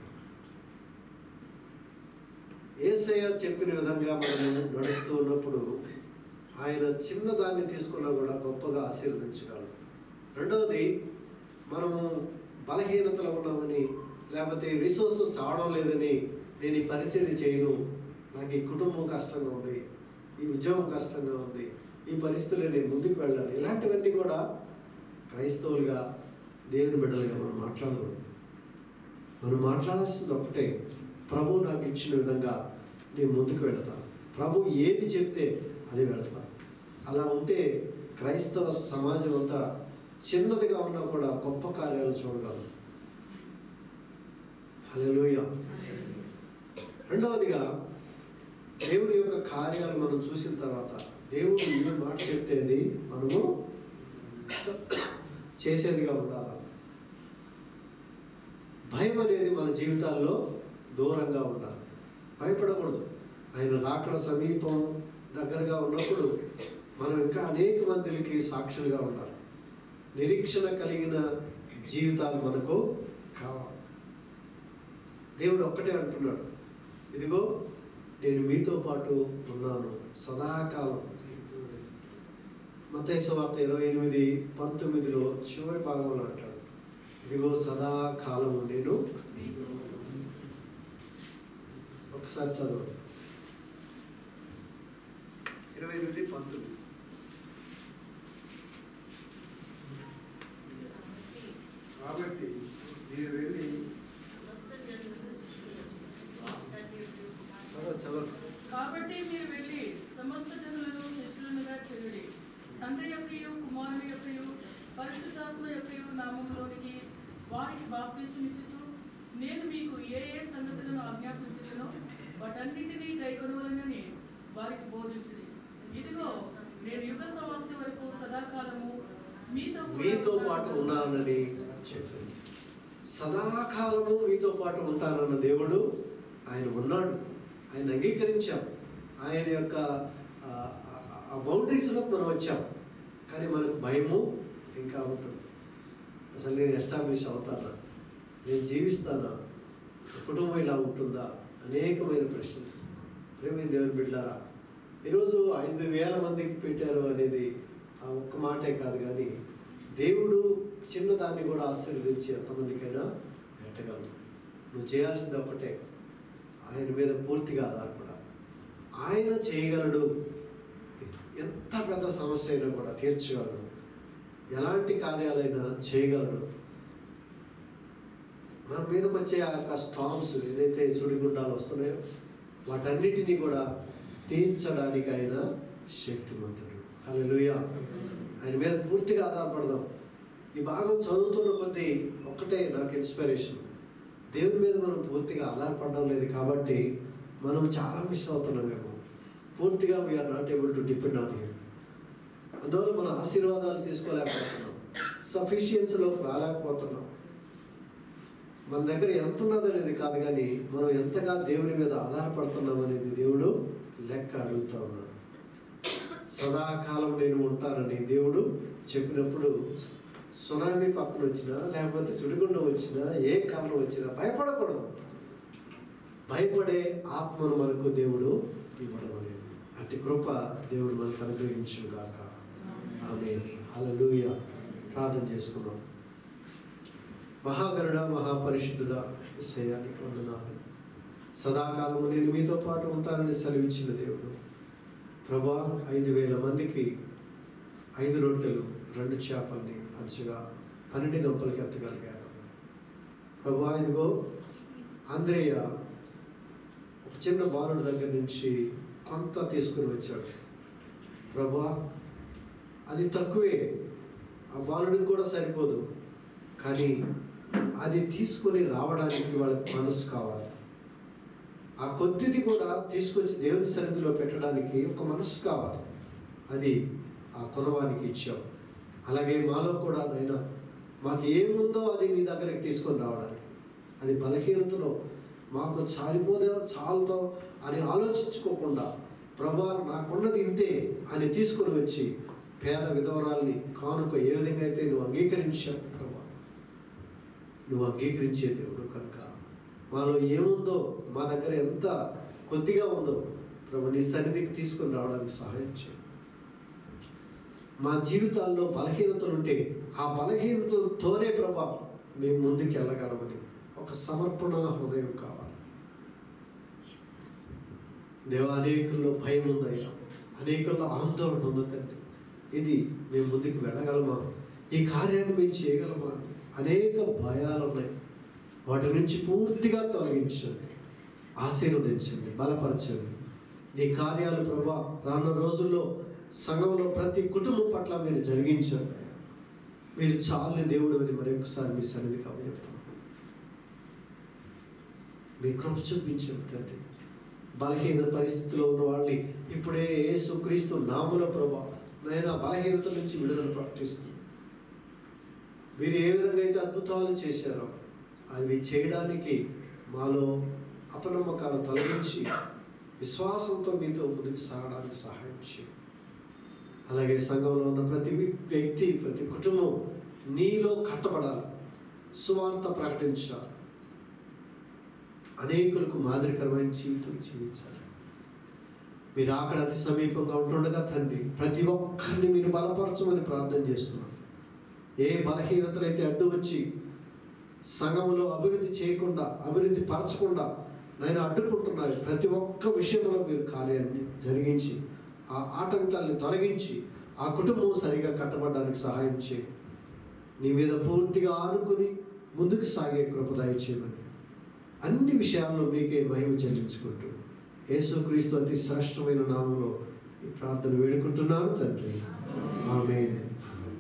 Speaker 1: ఏసయ్య చెప్పిన విధంగా మనము నడుస్తూ ఉన్నప్పుడు ఆయన చిన్నదాన్ని తీసుకున్నా కూడా గొప్పగా ఆశీర్వదించగలరు రెండవది మనము బలహీనతలో ఉన్నామని లేకపోతే రిసోర్సెస్ చావడం లేదని నేను ఈ పరిచర్య చేయను నాకు ఈ కుటుంబం కష్టంగా ఉంది ఈ ఉద్యోగం కష్టంగా ఉంది ఈ పరిస్థితుల్లో నేను ముందుకు వెళ్ళాలి ఇలాంటివన్నీ కూడా క్రైస్తవులుగా దేవుని బిడ్డలుగా మనం మాట్లాడకూడదు మనం మాట్లాడాల్సింది ఒకటే ప్రభు నాకు ఇచ్చిన విధంగా నేను ముందుకు వెళతాను ప్రభు ఏది చెప్తే అది వెళతాను అలా ఉంటే క్రైస్తవ సమాజం అంతా చిన్నదిగా ఉన్నా కూడా గొప్ప కార్యాలు చూడగలరు హల్లెలూయా రెండవదిగా దేవుడి యొక్క కార్యాలు మనం చూసిన తర్వాత దేవుడు ఏ మాట చెప్తేది మనము చేసేదిగా ఉండాలి భయం అనేది మన జీవితాల్లో దూరంగా ఉండాలి భయపడకూడదు ఆయన రాకడ సమీపం దగ్గరగా ఉన్నప్పుడు మనం ఇంకా అనేక మందికి సాక్షులుగా ఉండాలి నిరీక్షణ కలిగిన జీవితాలు మనకు కావాలి దేవుడు ఒక్కటే అంటున్నాడు ఇదిగో నేను మీతో పాటు ఉన్నాను సదాకాలం మతేసు వార్త ఇరవై ఎనిమిది పంతొమ్మిదిలో చివరి భాగంలో అంటాడు ఇదిగో సదాకాలము నేను ఒకసారి చదవండి ఇరవై ఎనిమిది పంతొమ్మిది
Speaker 2: కాబట్టి మీరు వెళ్ళి
Speaker 1: చదవండి, చదవండి
Speaker 6: కాబట్టి మీరు వెళ్ళి సమస్త జనులను శిష్యులుగా చేయుడి తండ్రి యొక్కయు కుమారుని యొక్కయు పరిశుద్ధాత్మ యొక్కయు నామంలోనికి వారికి బాప్తీసమిచ్చుచు నేను మీకు ఏ ఏ సంగతులను ఆజ్ఞాపించుదునో వాటన్నిటినీ గైకొనవలనని వారికి బోధించుడి ఇదిగో నేను యుగ సమాప్తి వరకు సదాకాలము మీతో కూడా
Speaker 1: మీతో పాటు ఉన్నానని చెప్పింది సదాకాలము మీతో పాటు ఉంటానన్న దేవుడు ఆయన ఉన్నాడు ఆయన అంగీకరించాం ఆయన యొక్క ఆ, ఆ- ఆ బౌండరీస్లోకి మనం వచ్చాం కానీ మనకు భయము ఇంకా ఉంటుంది అసలు నేను ఎస్టాబ్లిష్ అవుతానా నేను జీవిస్తానా కుటుంబం ఇలా ఉంటుందా అనేకమైన ప్రశ్నలు ప్రేమ దేవుని బిడ్డారా ఈరోజు ఐదు వేల మందికి పెట్టారు అనేది ఆ ఒక్క మాటే కాదు కానీ దేవుడు చిన్నదాన్ని కూడా ఆశీర్వదించి ఎంతమందికైనా పెట్టగలరు నువ్వు చేయాల్సింది ఒకటే ఆయన మీద పూర్తిగా ఆధారపడాలి ఆయన చేయగలడు ఎంత పెద్ద సమస్య అయినా కూడా తీర్చగలడు ఎలాంటి కార్యాలైనా చేయగలడు మన మీదకి వచ్చే ఆ యొక్క స్టామ్స్ ఏదైతే సుడిగుండాలు వస్తున్నాయో వాటన్నిటినీ కూడా తీర్చడానికి ఆయన శక్తిమంతుడు హల్లెలూయా ఆయన మీద పూర్తిగా ఆధారపడదాం ఈ భాగం చదువుతున్న కొద్దీ ఒక్కటే నాకు ఇన్స్పిరేషన్ దేవుని మీద మనం పూర్తిగా ఆధారపడడం లేదు కాబట్టి మనం చాలా మిస్ అవుతున్నామేమో పూర్తిగా we are not able to depend on him అందువల్ల మన ఆశీర్వాదాలు తీసుకోలేకపోతున్నాం సఫిషియన్సీలోకి రాలేకపోతున్నాం మన దగ్గర ఎంత ఉన్నది అనేది కాదు కానీ మనం ఎంతగా దేవుని మీద ఆధారపడుతున్నాం అనేది దేవుడు లెక్క అడుగుతా ఉన్నాడు సదాకాలం నేను ఉంటానని దేవుడు చెప్పినప్పుడు సునామీ పక్కన వచ్చినా లేకపోతే సుడిగుండం వచ్చినా ఏ కారణం వచ్చినా భయపడకూడదు భయపడే ఆత్మను మనకు దేవుడు ఇవ్వడం అనేది అట్టి కృప దేవుడు మనకు అనుగ్రహించు గాక ఆమె హల్లెలూయా ప్రార్థన చేసుకుందాం మహాగరుడ మహాపరిశుద్ధుడ ఇసయానికి వందనాలు సదాకాలము నేను మీతో పాటు ఉంటానని సెలవిచ్చిన దేవుడు ప్రభా ఐదు వేల మందికి ఐదు రొట్టెలు రెండు చేపల్ని అంచగా పన్నెండు గంపలకి ఎత్తగలిగారు ప్రభా ఇదిగో ఆంధ్రేయ ఒక చిన్న బాలుడి దగ్గర నుంచి కొంత తీసుకుని వచ్చాడు ప్రభా అది తక్కువే ఆ బాలుడికి కూడా సరిపోదు కానీ అది తీసుకొని రావడానికి వాళ్ళకి మనసు కావాలి ఆ కొద్దిది కూడా తీసుకొచ్చి దేవుని సన్నిధిలో పెట్టడానికి ఒక మనసు కావాలి అది ఆ కురవానికి ఇచ్చాం అలాగే మాలో కూడా నైనా మాకు ఏముందో అది నీ దగ్గరికి తీసుకొని రావడానికి అది బలహీనతలో మాకు చాలిపోదే చాలతో అని ఆలోచించుకోకుండా ప్రభా నాకున్నది ఇంతే అని తీసుకొని వచ్చి పేద విధవరాల్ని కానుక ఏ విధంగా అయితే నువ్వు అంగీకరించావు ప్రభా నువ్వు అంగీకరించే దేవుడు కనుక మాలో ఏముందో మా దగ్గర ఎంత కొద్దిగా ఉందో ప్రభు నీ సన్నిధికి తీసుకొని రావడానికి సహాయం చేయి మా జీవితాల్లో బలహీనతలు ఉంటే ఆ బలహీనతలతోనే ప్రభా మేము ముందుకు వెళ్ళగలమని ఒక సమర్పణ హృదయం కావాలి దేవ అనేకుల్లో భయం ఉందయ్యా అనేకుల్లో ఆందోళన ఉంది తండ్రి ఇది మేము ముందుకు వెళ్ళగలమా ఈ కార్యాన్ని మేము చేయగలమా అనేక భయాలు ఉన్నాయి వాటి నుంచి పూర్తిగా తొలగించండి ఆశీర్వదించండి బలపరచండి నీ కార్యాలు ప్రభా రానున్న రోజుల్లో సంఘంలో ప్రతి కుటుంబం పట్ల మీరు జరిగించండి మీరు చాలని దేవుడు అని మరొకసారి మీ సన్నిధికి అప్పచెప్తాం మీ కృప చూపించండి తండ్రి బలహీన పరిస్థితిలో ఉన్న వాళ్ళని ఇప్పుడే యేసుక్రీస్తు నాముల ప్రభా నైనా బలహీనత నుంచి విడుదల ప్రకటిస్తుంది మీరు ఏ విధంగా అయితే అద్భుతాలు చేశారో అవి చేయడానికి మాలో అపనమ్మకాలు తొలగించి విశ్వాసంతో మీతో ముందుకు సాగడానికి సహాయం చేయండి అలాగే సంఘంలో ఉన్న ప్రతి వ్యక్తి ప్రతి కుటుంబం నీలో కట్టబడాలి సువార్త ప్రకటించాలి అనేకులకు మాదిరికరమైన జీవితం జీవించాలి మీరు అక్కడ అతి సమీపంగా ఉంటుండగా తండ్రి ప్రతి ఒక్కరిని మీరు బలపరచమని ప్రార్థన చేస్తున్నాను ఏ బలహీనతలు అయితే అడ్డు వచ్చి సంఘంలో అభివృద్ధి చేయకుండా అభివృద్ధి పరచకుండా నేను అడ్డుకుంటున్నాను ప్రతి ఒక్క విషయంలో మీరు కార్యాన్ని జరిగించి ఆ ఆటంకాల్ని తొలగించి ఆ కుటుంబం సరిగా కట్టబడడానికి సహాయం చేయి నీ మీద పూర్తిగా ఆనుకుని ముందుకు సాగే కృప దయచేయమని అన్ని విషయాల్లో మీకే మహిమ చెల్లించుకుంటూ యేసుక్రీస్తు అతి శ్రేష్టమైన నామంలో ఈ ప్రార్థన వేడుకుంటున్నాను తండ్రి ఆమె